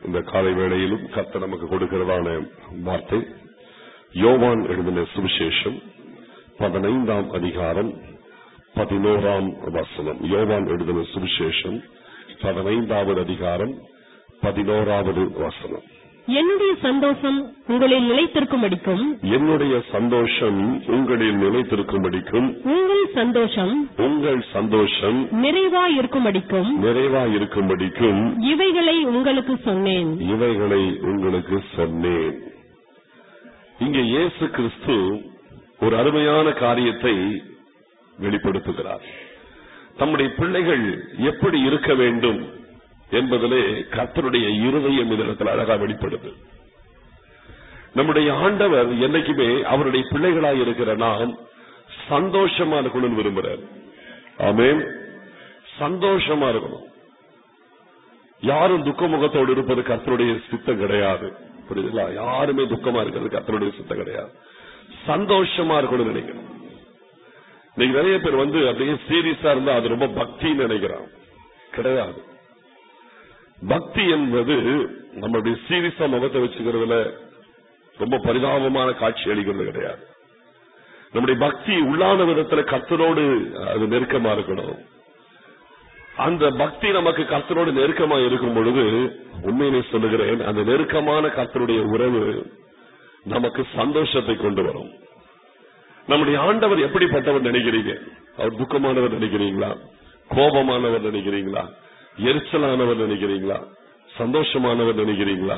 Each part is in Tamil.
இந்த காலை வேளையிலும் கர்த்தர் நமக்கு கொடுக்கிறதான வார்த்தை யோவான் எழுதின சுவிசேஷம் பதினைந்தாம் அதிகாரம் பதினோராம் வசனம் யோவான் எழுதின சுவிசேஷம் பதினைந்தாவது அதிகாரம் பதினோராவது வசனம் என்னுடைய சந்தோஷம் உங்களில் நிலைத்திருக்கும்படிக்கும் என்னுடைய சந்தோஷம் உங்களில் நிலைத்திருக்கும்படிக்கும் உங்கள் சந்தோஷம் உங்கள் சந்தோஷம் நிறைவாய் இருக்கும்படிக்கும் நிறைவாயிருக்கும்படிக்கும் இவைகளை உங்களுக்கு சொன்னேன் இவைகளை உங்களுக்கு சொன்னேன் இங்கே இயேசு கிறிஸ்து ஒரு அருமையான காரியத்தை வெளிப்படுத்துகிறார் தம்முடைய பிள்ளைகள் எப்படி இருக்க வேண்டும் என்பதிலே கர்த்தருடைய இருதயம் இதனத்தில் அழகா வெளிப்படுது நம்முடைய ஆண்டவர் என்னைக்குமே அவருடைய பிள்ளைகளாய் இருக்கிற நாம் சந்தோஷமா இருக்கணும்னு விரும்புறார் ஆமென் சந்தோஷமா இருக்கணும் யாரும் துக்க முகத்தோடு இருப்பது கர்த்தருடைய சித்தம் கிடையாது புரியுதுங்களா யாருமே துக்கமா இருக்கிறது கர்த்தருடைய சித்தம் கிடையாது சந்தோஷமா இருக்கணும்னு நினைக்கணும் இன்னைக்கு நிறைய பேர் வந்து அப்படியே சீரியஸா இருந்தா அது ரொம்ப பக்தின்னு நினைக்கிறான் கிடையாது பக்தி என்பது நம்மளுடைய சீரியஸா முகத்தை வச்சுக்கிறதுல ரொம்ப பரிதாபமான காட்சி அளிக்கிறது கிடையாது நம்முடைய பக்தி உள்ளான விதத்துல கர்த்தரோடு அது நெருக்கமா இருக்கணும் அந்த பக்தி நமக்கு கர்த்தரோடு நெருக்கமா இருக்கும் பொழுது உண்மையிலே சொல்லுகிறேன் அந்த நெருக்கமான கர்த்தருடைய உறவு நமக்கு சந்தோஷத்தை கொண்டு வரும் நம்முடைய ஆண்டவர் எப்படிப்பட்டவர் நினைக்கிறீங்க அவர் துக்கமானவர் நினைக்கிறீங்களா கோபமானவர் நினைக்கிறீங்களா எரிச்சலானவர் நினைக்கிறீங்களா சந்தோஷமானவர் நினைக்கிறீங்களா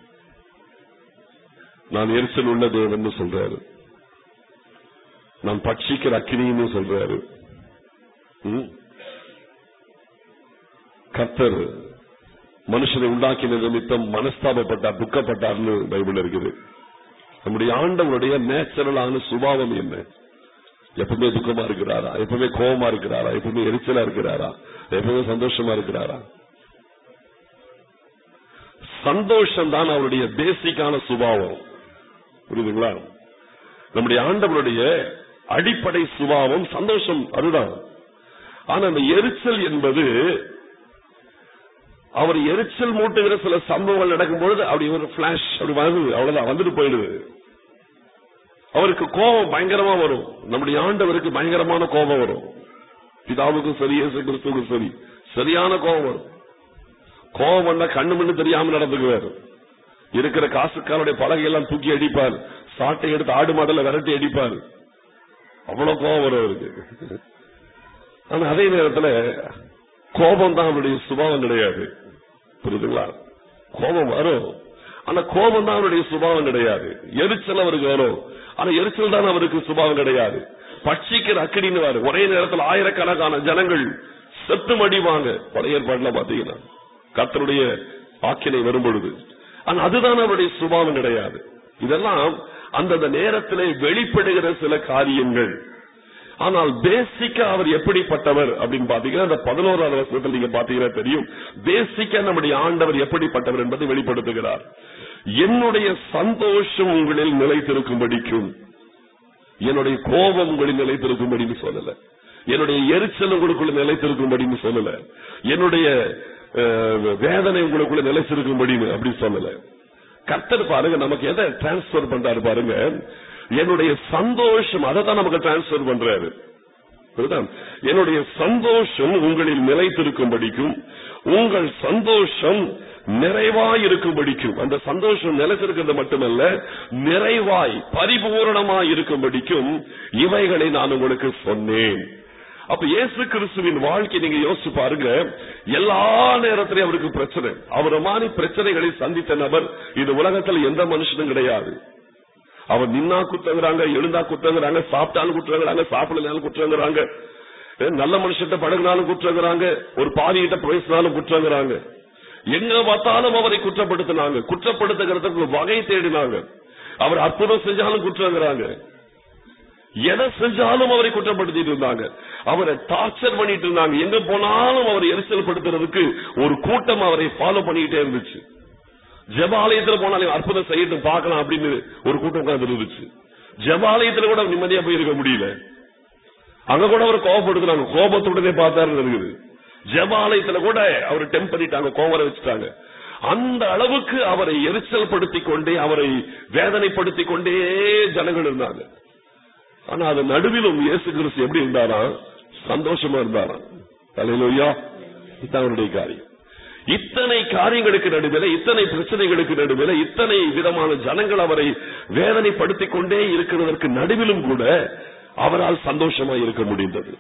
நான் எரிச்சல் உள்ள தேவன் சொல்றாரு நான் பட்சிக்கிற அக்கினின்னு சொல்றாரு ம்? கர்த்தர் மனுஷனை உண்டாக்கின நிமித்தம் மனஸ்தாபப்பட்டார் துக்கப்பட்டார்னு பைபிள் இருக்குது நம்முடைய ஆண்டவருடைய நேச்சுரலான சுபாவம் என்ன எப்பவுமே துக்கமா இருக்கிறாரா எப்பவுமே கோபமா இருக்கிறாரா எப்பவுமே எரிச்சலா இருக்கிறாரா எப்பவுமே சந்தோஷமா இருக்கிறாரா சந்தோஷம் தான் அவருடைய பேசிக்கான சுபாவம் புரியுதுங்களா நம்முடைய ஆண்டவருடைய அடிப்படை சுபாவம் சந்தோஷம் அதுதான் ஆனா அந்த எரிச்சல் என்பது அவர் எரிச்சல் மூட்டுகிற சில சம்பவங்கள் நடக்கும் பொழுது அப்படி ஒரு பிளாஷ் அப்படி வருது அவ்வளவுதான் வந்துட்டு போயிடுது அவருக்கு கோபம் பயங்கரமா வரும் நம்முடைய ஆண்டவருக்கு பயங்கரமான கோபம் வரும் பிதாவுக்கும் சரி இயேசு கிறிஸ்துவுக்கும் சரி சரியான கோபம் வரும் கோபம் வந்தா கண்ணு மண்ணு தெரியாம நடந்துக்குவார் இருக்கிற காசுக்காரனுடைய பலகையெல்லாம் தூக்கி அடிப்பார் சாட்டை எடுத்து ஆடு மாடல விரட்டி அடிப்பார் அவ்வளவு கோபம் வரும் அவருக்கு ஆனா அதே நேரத்துல கோபம் தான் அவருடைய சுபாவம் கிடையாது புரியுதுங்களா கோபம் வரும் ஆனா கோபம் தான் அவருடைய சுபாவம் கிடையாது எரிச்சல் அவருக்கு வரும் ஆனா எரிச்சல் தான் அவருக்கு சுபாவம் கிடையாது பட்சிக்கிற அக்கடின்னு வாரு ஒரே நேரத்தில் ஆயிரக்கணக்கான ஜனங்கள் செத்து மடிவாங்க பழைய ஏற்பாடுல பாத்தீங்கன்னா கர்த்தருடைய ஆக்கினை வரும் பொழுது ஆனா அதுதான் அவருடைய சுபாவம் கிடையாது இதெல்லாம் அந்தந்த நேரத்திலே வெளிப்படுகிற சில காரியங்கள் ஆனால் பேசிக்கா அவர் எப்படிப்பட்டவர் அப்படின்னு பாத்தீங்கன்னா அந்த பதினோராவது வருஷத்தில் நீங்க பாத்தீங்கன்னா தெரியும் பேசிக்கா நம்முடைய ஆண்டவர் எப்படிப்பட்டவர் என்பதை வெளிப்படுத்துகிறார் என்னுடைய சந்தோஷம் உங்களில் நிலைத்திருக்கும்படிக்கும் என்னுடைய கோபம் உங்களில் நிலைத்திருக்கும்படின்னு சொல்லல என்னுடைய எரிச்சல் உங்களுக்குள்ள நிலைத்திருக்கும்படின்னு சொல்லல என்னுடைய அஹ், வேதனை உங்களுக்குள்ள நிலைத்திருக்கும்படின்னு அப்படி சொல்லல கர்த்தர் பாருங்க நமக்கு எதை டிரான்ஸ்பர் பண்றாரு பாருங்க என்னுடைய சந்தோஷம் அதை தான் நமக்கு டிரான்ஸ்பர் பண்றாரு புரியுதா? என்னுடைய சந்தோஷம் உங்களில் நிலைத்திருக்கும்படிக்கும் உங்கள் சந்தோஷம் நிறைவாய் இருக்கும்படிக்கும் அந்த சந்தோஷம் நிலைத்திருக்கிறது மட்டுமல்ல நிறைவாய் பரிபூரணமாய் இருக்கும்படிக்கும் இவைகளை நான் உங்களுக்கு சொன்னேன் அப்ப இயேசு கிறிஸ்துவின் வாழ்க்கை நீங்க யோசிச்சு பாருங்க எல்லா நேரத்திலையும் அவருக்கு பிரச்சனை அவரை மாதிரி பிரச்சனைகளை சந்தித்த நபர் இந்த உலகத்துல எந்த மனுஷனும் கிடையாது அவர் நின்னா குத்தங்கிறாங்க எழுந்தா குத்தங்கிறாங்க சாப்பிட்டாலும் குற்றங்கிறாங்க சாப்பிடலாம் குற்றங்கிறாங்க அஹ் நல்ல மனுஷன்ட்ட பழகினாலும் குற்றங்கிறாங்க ஒரு பாதியிட்ட பேசினாலும் குற்றங்கிறாங்க எங்க பார்த்தாலும் அவரை குற்றப்படுத்தினாங்க குற்றப்படுத்துகிறதுக்கு வகை தேடினாங்க அவர் அற்புதம் செஞ்சாலும் குற்றங்கிறாங்க எதை செஞ்சாலும் அவரை குற்றப்படுத்திட்டு இருந்தாங்க அவரை டார்ச்சர் பண்ணிட்டு இருந்தாங்க எங்க போனாலும் அவரை எரிச்சல் படுத்துறதுக்கு ஒரு கூட்டம் அவரை ஃபாலோ பண்ணிக்கிட்டே இருந்துச்சு ஜபாலயத்துல போனாலும் அற்புதம் செய்யட்டும் பார்க்கலாம் அப்படின்னு ஒரு கூட்டம் உட்கார்ந்து இருந்துச்சு ஜபாலயத்துல கூட நிம்மதியா போயிருக்க முடியல அங்க கூட அவர் கோபப்படுத்துறாங்க கோபத்துடனே பார்த்தாரு இருக்குது ஜபாலயத்துல கூட அவர் டெம்ப் பண்ணிட்டாங்க கோவர வச்சுட்டாங்க அந்த அளவுக்கு அவரை எரிச்சல் படுத்திக் கொண்டே அவரை வேதனைப்படுத்திக் கொண்டே ஜனங்கள் இருந்தாங்க ஆனா அது நடுவிலும் இயேசு கிறிஸ்து எப்படி இருந்தாராம் சந்தோஷமா இருந்தாராம் தலையிலோயா இதுதான் அவருடைய காரியம் இத்தனை காரியங்களுக்கு நடுவில் இத்தனை பிரச்சனைகளுக்கு நடுவில் இத்தனை விதமான ஜனங்கள் அவரை வேதனைப்படுத்திக் கொண்டே இருக்கிறதற்கு நடுவிலும் கூட அவரால் சந்தோஷமா இருக்க முடிந்தது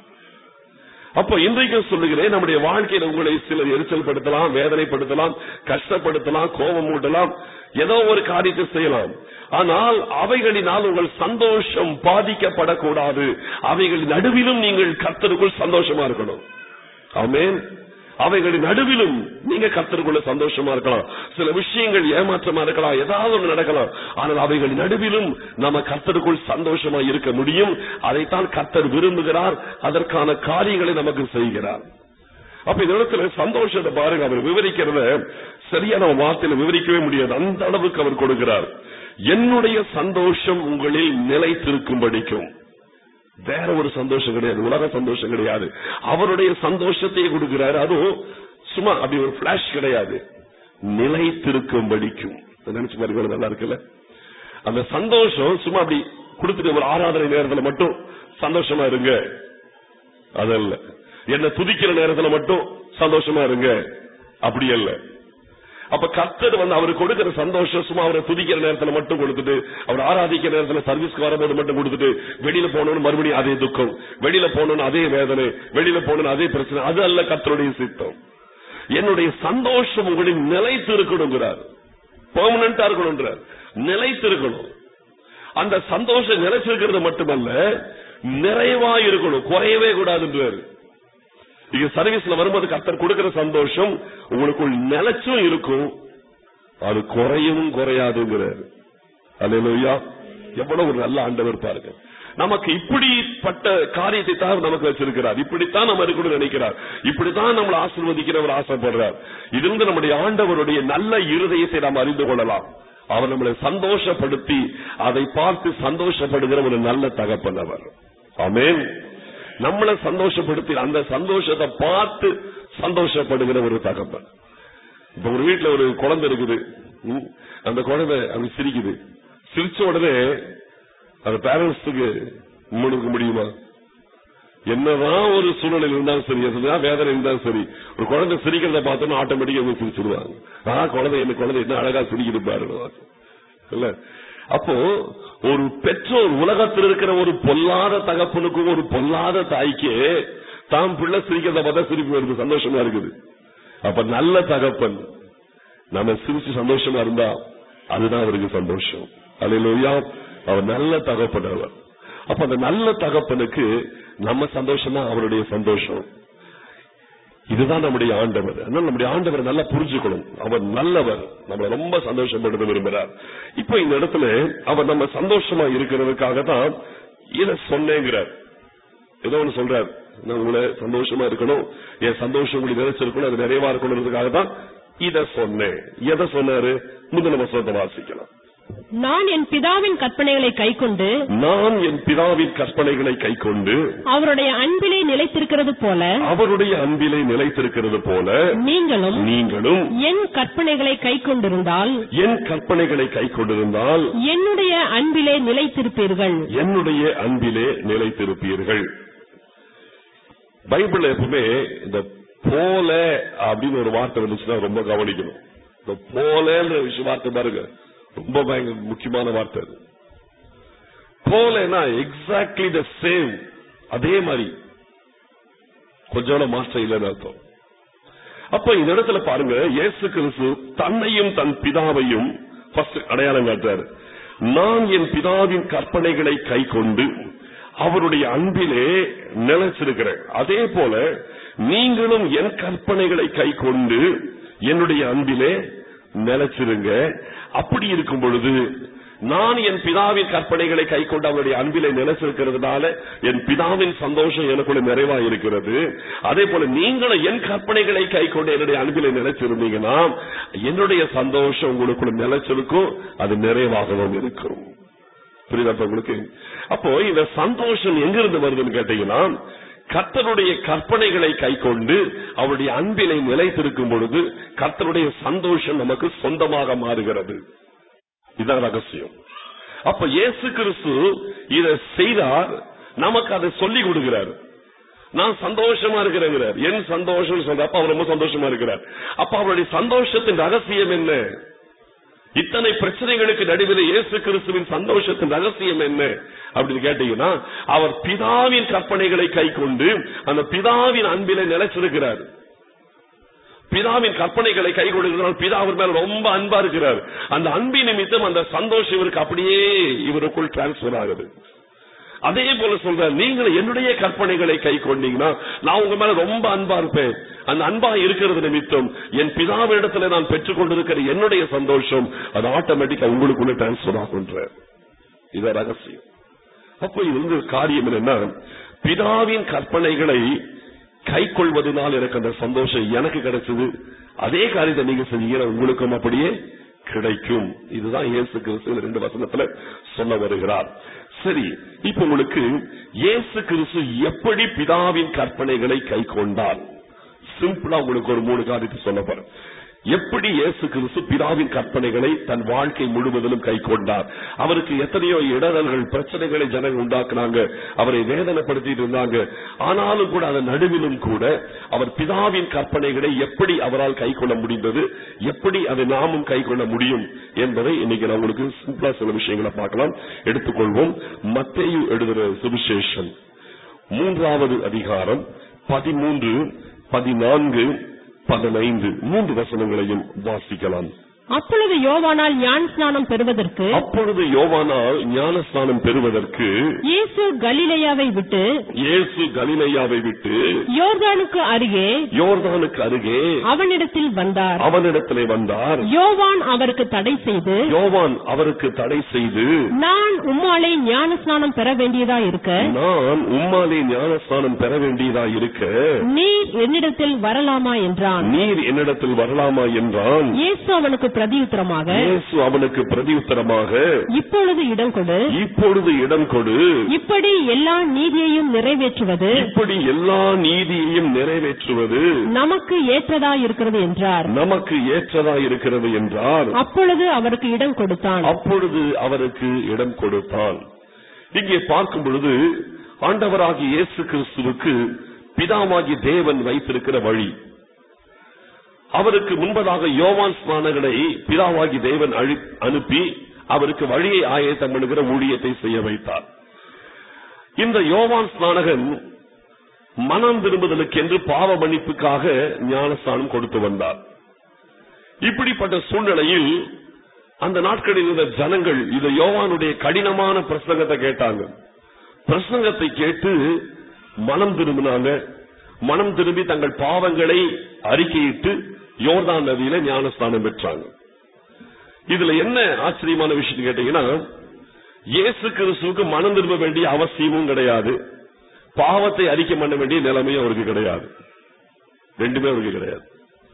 அப்போ இன்றைக்கு சொல்லுகிறேன் நம்முடைய வாழ்க்கையில் உங்களை சிலர் எரிச்சல் படுத்தலாம் வேதனைப்படுத்தலாம் கஷ்டப்படுத்தலாம் கோபம் ஊட்டலாம் ஏதோ ஒரு காரியத்தை செய்யலாம் ஆனால் அவைகளினால் உங்கள் சந்தோஷம் பாதிக்கப்படக்கூடாது அவைகளின் நடுவிலும் நீங்கள் கர்த்தருக்குள் சந்தோஷமா இருக்கணும் ஆமென் அவைகளின் நடுவிலும் நீங்க கர்த்தருக்குள்ள சந்தோஷமா இருக்கலாம் சில விஷயங்கள் ஏமாற்றமா இருக்கலாம் ஏதாவது ஒன்று நடக்கலாம் ஆனால் அவைகளின் நடுவிலும் நம்ம கர்த்தருக்குள் சந்தோஷமா இருக்க முடியும் அதைத்தான் கர்த்தர் விரும்புகிறார் அதற்கான காரியங்களை நமக்கு செய்கிறார் அப்ப இந்த இடத்துல சந்தோஷத்தை பாருங்க அவர் விவரிக்கிறத சரியான வார்த்தையில விவரிக்கவே முடியாது அந்த அளவுக்கு அவர் கொடுக்கிறார் என்னுடைய சந்தோஷம் உங்களில் நிலைத்திருக்கும்படிக்கும் வேற ஒரு சந்தோஷம் கிடையாது உலக சந்தோஷம் கிடையாது அவருடைய சந்தோஷத்தை கொடுக்கிறாரு அதுவும் சும்மா அப்படி ஒரு பிளாஷ் கிடையாது நிலைத்திருக்கும்படிக்கும் நினைச்சு பாருங்க நல்லா இருக்குல்ல அந்த சந்தோஷம் சும்மா அப்படி கொடுத்துட்டு ஒரு ஆராதனை நேரத்துல மட்டும் சந்தோஷமா இருங்க அதல்ல என்ன துதிக்கிற நேரத்துல மட்டும் சந்தோஷமா இருங்க அப்படி அல்ல அப்ப கர்த்தர் வந்து அவருக்கு கொடுக்கிற சந்தோஷம் சும்மா அவரை துதிக்கிற நேரத்துல மட்டும் கொடுத்துட்டு அவர் ஆராதிக்கிற நேரத்துல சர்வீஸ்க்கு வரும்போது மட்டும் கொடுத்துட்டு வெளியில போனோம்னு மறுபடியும் அதே துக்கம் வெளியில போனோம்னு அதே வேதனை வெளியில போனோம்னு அதே பிரச்சனை அது அல்ல கர்த்தருடைய சித்தம் என்னுடைய சந்தோஷம் உங்களின் நிலைத்து இருக்கணுங்கிறார் பெர்மனண்டா இருக்கணும்ன்றார் நிலைத்து இருக்கணும் அந்த சந்தோஷம் நிலைச்சிருக்கிறது மட்டுமல்ல நிறைவா இருக்கணும் குறையவே கூடாதுன்றாரு இங்க சர்வீஸ்ல வரும்போது கர்த்தர் கொடுக்கிற சந்தோஷம் உங்களுக்குள் நிலைச்சும் இருக்கும் அது குறையவும் குறையாதுங்கிறாரு அல்லேலூயா எவ்வளவு ஒரு நல்ல ஆண்டவர் பாருங்க நமக்கு இப்படிப்பட்ட காரியத்தை தான் நமக்கு வச்சிருக்கிறார் இப்படித்தான் நம்ம இருக்கணும்னு நினைக்கிறார் இப்படித்தான் நம்மளை ஆசீர்வதிக்கிறவர் ஆசைப்படுறார் இதிலிருந்து நம்முடைய ஆண்டவருடைய நல்ல இருதயத்தை நாம் அறிந்து கொள்ளலாம் அவர் நம்மளை சந்தோஷப்படுத்தி அதை பார்த்து சந்தோஷப்படுகிற ஒரு நல்ல தகப்பன் அவர் ஆமென் நம்மளை சந்தோஷப்படுத்தி அந்த சந்தோஷத்தை பார்த்து சந்தோஷப்படுகிற ஒரு தகப்பன் இப்ப ஒரு வீட்டுல ஒரு குழந்தை இருக்குது ம், அந்த குழந்தை அது சிரிக்குது சிரிச்ச உடனே அந்த பேரண்ட்ஸுக்கு முன்னுக்க முடியுமா என்னதான் ஒரு சூழ்நிலை இருந்தாலும் சரி எதுதான் வேதனை இருந்தாலும் சரி ஒரு குழந்தை சிரிக்கிறத பார்த்தோம்னா ஆட்டோமேட்டிக்கா சிரிச்சிருவாங்க ஆ குழந்தை என்ன குழந்தை என்ன அழகா சிரிக்குது பாருங்க இல்ல அப்போ ஒரு பெற்றோர் உலகத்தில் இருக்கிற ஒரு பொல்லாத தகப்பனுக்கும் ஒரு பொல்லாத தாய்க்கு தாம் பிள்ளை சிரிக்கிறத பார்த்தா சிரிப்பு வருது சந்தோஷமா இருக்குது அப்ப நல்ல தகப்பன் நம்ம சிரிச்சு சந்தோஷமா இருந்தா அதுதான் அவருக்கு சந்தோஷம் அல்லையா அவர் நல்ல தகப்பன் அவர் அப்ப அந்த நல்ல தகப்பனுக்கு நம்ம சந்தோஷம் தான் அவருடைய சந்தோஷம் இதுதான் நம்முடைய ஆண்டவர் அதனால நம்முடைய ஆண்டவர் நல்லா புரிஞ்சுக்கணும் அவர் நல்லவர் நம்மளை ரொம்ப சந்தோஷப்படுத்த விரும்புகிறார் இப்போ இந்த இடத்துல அவர் நம்ம சந்தோஷமா இருக்கிறதுக்காக தான் இதை சொன்னேங்கிறார் ஏதோ ஒண்ணு சொல்றார் நான் உங்களை சந்தோஷமா இருக்கணும் என் சந்தோஷம் உங்களுக்கு நிறைச்சிருக்கணும் அது நிறைவா இருக்கணுன்றதுக்காக தான் இதை சொன்னேன் எதை சொன்னாரு முதல் வசனத்தை வாசிக்கலாம் நான் என் பிதாவின் கற்பனைகளை கைக்கொண்டு நான் என் பிதாவின் கற்பனைகளை கைக்கொண்டு அவருடைய அன்பிலே நிலைத்திருக்கிறது போல அவருடைய அன்பிலே நிலைத்திருக்கிறது போல நீங்களும் நீங்களும் என் கற்பனைகளை கைக்கொண்டிருந்தால் என் கற்பனைகளை கைக்கொண்டிருந்தால் என்னுடைய அன்பிலே நிலைத்திருப்பீர்கள் என்னுடைய அன்பிலே நிலைத்திருப்பீர்கள் பைபிள் எப்பவுமே இந்த போல அப்படின்னு ஒரு வார்த்தை வந்துச்சுன்னா ரொம்ப கவனிக்கணும் இந்த போலன்ற விஷயம் வார்த்தை பாருங்க ரொம்ப பயங்கர முக்கியமான வார்த்தை அது போலனா எக்ஸாக்ட்லி த சேம் அதே மாதிரி கொஞ்சம் மாற்றம் இல்லைன்னு அர்த்தம் அப்ப இந்த இடத்துல பாருங்க இயேசு கிறிஸ்து தன்னையும் தன் பிதாவையும் first அடையாளம் காட்டுறாரு நான் என் பிதாவின் கற்பனைகளை கை கொண்டு அவருடைய அன்பிலே நிலைச்சிருக்கிறேன் அதே போல நீங்களும் என் கற்பனைகளை கை கொண்டு என்னுடைய அன்பிலே நிலைச்சிருங்க அப்படி இருக்கும் பொழுது நான் என் பிதாவின் கற்பனைகளை கை கொண்டு அவருடைய அன்பிலே நிலைச்சிருக்கிறதுனால என் பிதாவின் சந்தோஷம் எனக்குள்ள நிறைவா இருக்கிறது அதே போல நீங்களும் என் கற்பனைகளை கை கொண்டு என்னுடைய அன்பிலே நிலைச்சிருந்தீங்கன்னா என்னுடைய சந்தோஷம் உங்களுக்குள்ள நிலைச்சிருக்கும் அது நிறைவாகவும் இருக்கும் புரியுதா இப்ப உங்களுக்கு அப்போ இந்த சந்தோஷம் எங்கிருந்து வருதுன்னு கேட்டீங்கன்னா கர்த்தருடைய கற்பனைகளை கைக்கொண்டு அவருடைய அன்பினை நிலைத்திருக்கும் பொழுது கர்த்தருடைய சந்தோஷம் நமக்கு சொந்தமாக மாறுகிறது இதுதான் ரகசியம் அப்ப இயேசு கிறிஸ்து இதை செய்தார் நமக்கு அதை சொல்லி கொடுக்கிறார் நான் சந்தோஷமா இருக்கிறேங்கிறார் என் சந்தோஷம் சொல்ற அப்ப அவர் ரொம்ப சந்தோஷமா இருக்கிறார் அப்ப அவருடைய சந்தோஷத்தின் ரகசியம் என்ன இத்தனை பிரச்சனைகளுக்கு நடுவில் இயேசு கிறிஸ்துவின் சந்தோஷத்தின் ரகசியம் என்ன அப்படின்னு கேட்டீங்கன்னா அவர் பிதாவின் கற்பனைகளை கை கொண்டு அந்த பிதாவின் அன்பிலே நிலைச்சிருக்கிறார் பிதாவின் கற்பனைகளை கை கொடுக்கிறார் பிதா அவர் மேல ரொம்ப அன்பா இருக்கிறார் அந்த அன்பின் நிமித்தம் அந்த சந்தோஷம் இவருக்கு அப்படியே இவருக்குள் டிரான்ஸ்பர் ஆகுது அதே போல சொல்ற நீங்கள் என்னுடைய கற்பனைகளை கை கொண்டீங்கன்னா நான் உங்க மேல ரொம்ப அன்பா இருப்பேன் அந்த அன்பா இருக்கிறது நிமித்தம் என் பிதாவிடத்துல நான் பெற்றுக் கொண்டிருக்கிற என்னுடைய சந்தோஷம் அது ஆட்டோமேட்டிக்கா உங்களுக்குள்ள டிரான்ஸ்பர் ஆகுன்ற இத ரகசியம் அப்போ இது வந்து காரியம் என்னன்னா பிதாவின் கற்பனைகளை கை கொள்வதனால் எனக்கு அந்த சந்தோஷம் எனக்கு கிடைச்சது அதே காரியத்தை நீங்க செஞ்சீங்கன்னா உங்களுக்கும் அப்படியே கிடைக்கும் இதுதான் இயேசு கிறிஸ்து ரெண்டு வசனத்துல சொல்ல வருகிறார் சரி இப்ப உங்களுக்கு இயேசு கிறிஸ்து எப்படி பிதாவின் கற்பனைகளை கை கொண்டார் சிம்பிளா உங்களுக்கு ஒரு மூணு காரியத்தை சொல்ல போறேன் எப்படி இயேசு கிறிஸ்து பிதாவின் கற்பனைகளை தன் வாழ்க்கை முழுவதிலும் கை கொண்டார் அவருக்கு எத்தனையோ இடரல்கள் பிரச்சனைகளை ஜனங்கள் உண்டாக்குனாங்க அவரை வேதனைப்படுத்திட்டு இருந்தாங்க ஆனாலும் கூட அதன் நடுவிலும் கூட அவர் பிதாவின் கற்பனைகளை எப்படி அவரால் கை கொள்ள முடிந்தது எப்படி அதை நாமும் கை கொள்ள முடியும் என்பதை இன்னைக்கு நான் உங்களுக்கு சிம்பிளா சில விஷயங்களை பார்க்கலாம் எடுத்துக்கொள்வோம் மத்தேயு எழுதுற சுவிசேஷன் மூன்றாவது அதிகாரம் பதிமூன்று பதினான்கு பதினைந்து மூன்று வசனங்களையும் வாசிக்கலாம் அப்பொழுது யோவானால் ஞான ஸ்நானம் பெறுவதற்கு அப்பொழுது யோவானால் ஞானஸ்நானம் பெறுவதற்கு இயேசு கலிலேயாவை விட்டு இயேசு கலிலேயாவை விட்டு யோர்தானுக்கு அருகே யோர்தானுக்கு அருகே அவனிடத்தில் வந்தார் அவனிடத்திலே வந்தார் யோவான் அவருக்கு தடை செய்து யோவான் அவருக்கு தடை செய்து நான் உம்மாலே ஞான ஸ்நானம் பெற வேண்டியதா இருக்க நான் உம்மாலே ஞானஸ்நானம் பெற வேண்டியதா இருக்க நீர் என்னிடத்தில் வரலாமா என்றான் நீர் என்னிடத்தில் வரலாமா என்றான் இயேசு அவனுக்கு பிரதியுத்தரமாக இயேசு அவனுக்கு பிரதியுத்தரமாக இப்பொழுது இடம் கொடு இப்பொழுது இடம் கொடு இப்படி எல்லா நீதியையும் நிறைவேற்றுவது இப்படி எல்லா நீதியையும் நிறைவேற்றுவது நமக்கு ஏற்றதா இருக்கிறது என்றார் நமக்கு ஏற்றதா இருக்கிறது என்றார் அப்பொழுது அவருக்கு இடம் கொடுத்தான் அப்பொழுது அவருக்கு இடம் கொடுத்தான் இங்கே பார்க்கும் பொழுது ஆண்டவராகிய இயேசு கிறிஸ்துவுக்கு பிதாவாகி தேவன் வைத்திருக்கிற வழி அவருக்கு முன்பதாக யோவான் ஸ்நானகனை பிதாவாகி தேவன் அழி- அனுப்பி அவருக்கு வழியை ஆயத்தம் பண்ணுகிற ஊழியத்தை செய்ய வைத்தார் இந்த யோவான் ஸ்நானகன் மனம் திரும்புதலுக்கென்று பாவ மன்னிப்புக்காக ஞானஸ்தானம் கொடுத்து வந்தார் இப்படிப்பட்ட சூழ்நிலையில் அந்த நாட்களில் இருந்த ஜனங்கள் இந்த யோவானுடைய கடினமான பிரசங்கத்தை கேட்டாங்க பிரசங்கத்தை கேட்டு மனம் திரும்பினாங்க மனம் திரும்பி தங்கள் பாவங்களை அறிக்கையிட்டு யோர்தான் நதியில ஞானஸ்தானம் பெற்றாங்க இதுல என்ன ஆச்சரியமான விஷயம் கேட்டீங்கன்னா இயேசு கிறிஸ்துவுக்கு மனம் திரும்ப வேண்டிய அவசியமும் கிடையாது பாவத்தை அறிக்கை பண்ண வேண்டிய நிலைமையும் அவருக்கு கிடையாது ரெண்டுமே அவருக்கு கிடையாது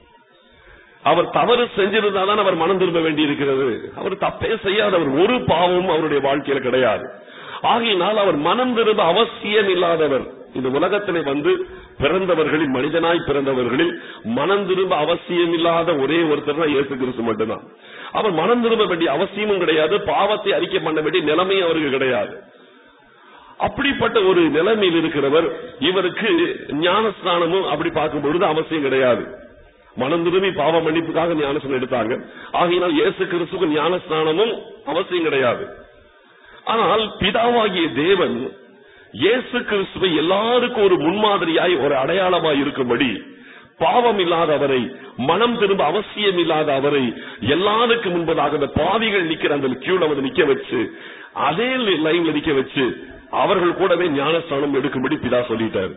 அவர் தவறு செஞ்சிருந்தாதான் அவர் மனம் திரும்ப வேண்டி இருக்கிறது அவர் தப்பே செய்யாதவர் ஒரு பாவமும் அவருடைய வாழ்க்கையில கிடையாது ஆகையினால் அவர் மனம் திரும்ப அவசியம் இல்லாதவர் இந்த உலகத்திலே வந்து பிறந்தவர்களில் மனிதனாய் பிறந்தவர்களில் மனம் திரும்ப அவசியம் இல்லாத ஒரே ஒருத்தர் தான் இயேசு கிறிஸ்து மட்டும்தான் அவர் மனம் திரும்ப வேண்டிய அவசியமும் கிடையாது பாவத்தை அறிக்கை பண்ண வேண்டிய நிலைமையும் அவருக்கு கிடையாது அப்படிப்பட்ட ஒரு நிலைமையில் இருக்கிறவர் இவருக்கு ஞானஸ்நானமும் அப்படி பார்க்கும் பொழுது அவசியம் கிடையாது மனம் திரும்பி பாவ மன்னிப்புக்காக ஞானஸ்நானம் எடுத்தாங்க ஆகையினால் இயேசு கிறிஸ்துக்கு ஞானஸ்நானமும் அவசியம் கிடையாது ஆனால் பிதாவாகிய தேவன் இயேசு கிறிஸ்துவை எல்லாருக்கும் ஒரு முன்மாதிரியாய் ஒரு அடையாளமாய் இருக்கும்படி பாவம் இல்லாத அவரை மனம் திரும்ப அவசியம் இல்லாத அவரை எல்லாருக்கும் முன்பதாக அந்த பாவிகள் நிக்கிற அந்த கியூல வந்து நிக்க வச்சு அதே லைன்ல நிக்க வச்சு அவர்கள் கூடவே ஞானஸ்தானம் எடுக்கும்படி பிதா சொல்லிட்டார்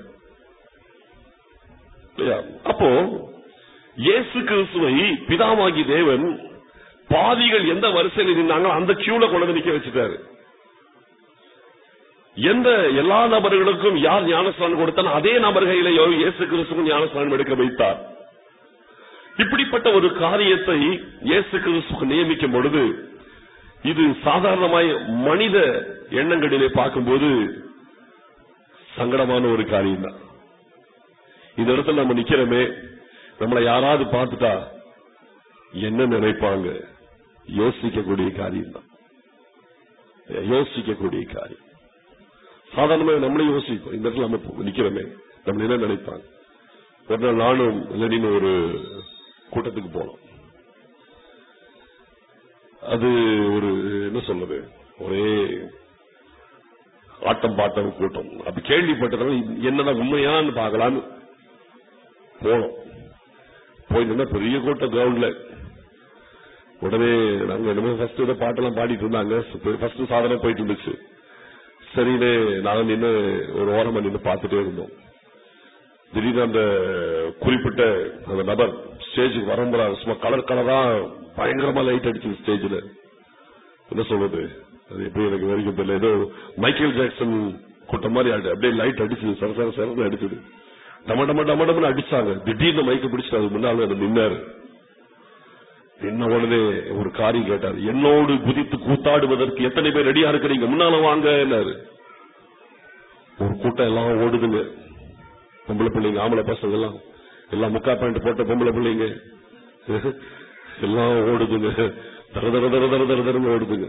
இல்லையா? அப்போ இயேசு கிறிஸ்துவை பிதாவாகி தேவன் பாவிகள் எந்த வரிசையில் இருந்தாங்களோ அந்த கியூல கொண்டு வந்து நிக்க வச்சுட்டாரு எந்த எல்லா நபர்களுக்கும் யார் ஞானஸ்தானம் கொடுத்தாலும் அதே நபர்களிலே இயேசு கிறிஸ்துவும் ஞானஸ்தானம் எடுக்க வைத்தார் இப்படிப்பட்ட ஒரு காரியத்தை இயேசு கிறிஸ்துக்கு நியமிக்கும் பொழுது இது சாதாரணமாய் மனித எண்ணங்களிலே பார்க்கும்போது சங்கடமான ஒரு காரியம் தான் இந்த இடத்துல நம்ம நிக்கிறோமே நம்மளை யாராவது பார்த்துட்டா என்ன நினைப்பாங்க யோசிக்கக்கூடிய காரியம் தான் யோசிக்கக்கூடிய காரியம் சாதாரணமா நம்மளே யோசிப்போம் இந்த இடத்துல நம்ம நிக்கிறோமே நம்ம என்ன நினைப்பாங்க ஒரு நாள் நானும் லெனின் ஒரு கூட்டத்துக்கு போனோம் அது ஒரு என்ன சொல்றது ஒரே ஆட்டம் பாட்டம் கூட்டம் அப்ப கேள்விப்பட்டதால என்னதான் உண்மையான்னு பார்க்கலான்னு போனோம் போய் நின்னா பெரிய கூட்டம் கிரவுண்ட்ல உடனே நாங்க என்னமோ ஃபர்ஸ்ட் இதை பாட்டெல்லாம் பாடிட்டு இருந்தாங்க ஃபர்ஸ்ட் சாதனை போயிட்டு இருந்துச்சு சரின்னு நாங்க நின்று ஒரு ஓரமா நின்று பார்த்துட்டே இருந்தோம் திடீர்னு அந்த குறிப்பிட்ட அந்த நபர் ஸ்டேஜுக்கு வரும்போது சும்மா கலர் கலரா பயங்கரமா லைட் அடிச்சு ஸ்டேஜ்ல என்ன சொல்றது அது எப்படி எனக்கு வரைக்கும் தெரியல ஏதோ மைக்கேல் ஜாக்சன் கூட்டம் மாதிரி அடி- அப்படியே லைட் அடிச்சு சர சர சரன்னு அடிச்சுது டம டம டம டமன்னு அடிச்சாங்க திடீர்னு மைக்க பிடிச்சிட்டு அது முன்னால அது நின்னாரு நின்ன உடனே ஒரு காரியம் கேட்டார் என்னோடு குதித்து கூத்தாடுவதற்கு எத்தனை பேர் ரெடியா இருக்கிறீங்க முன்னால வாங்க என்னாரு ஒரு கூட்டம் எல்லாம் ஓடுதுங்க பொம்பளை பிள்ளைங்க ஆம்பளை பசங்க எல்லாம் எல்லாம் முக்கா பேண்ட் போட்ட பொம்பளை பிள்ளைங்க எல்லாம் ஓடுதுங்க தர தர தர தர தர தரன்னு ஓடுதுங்க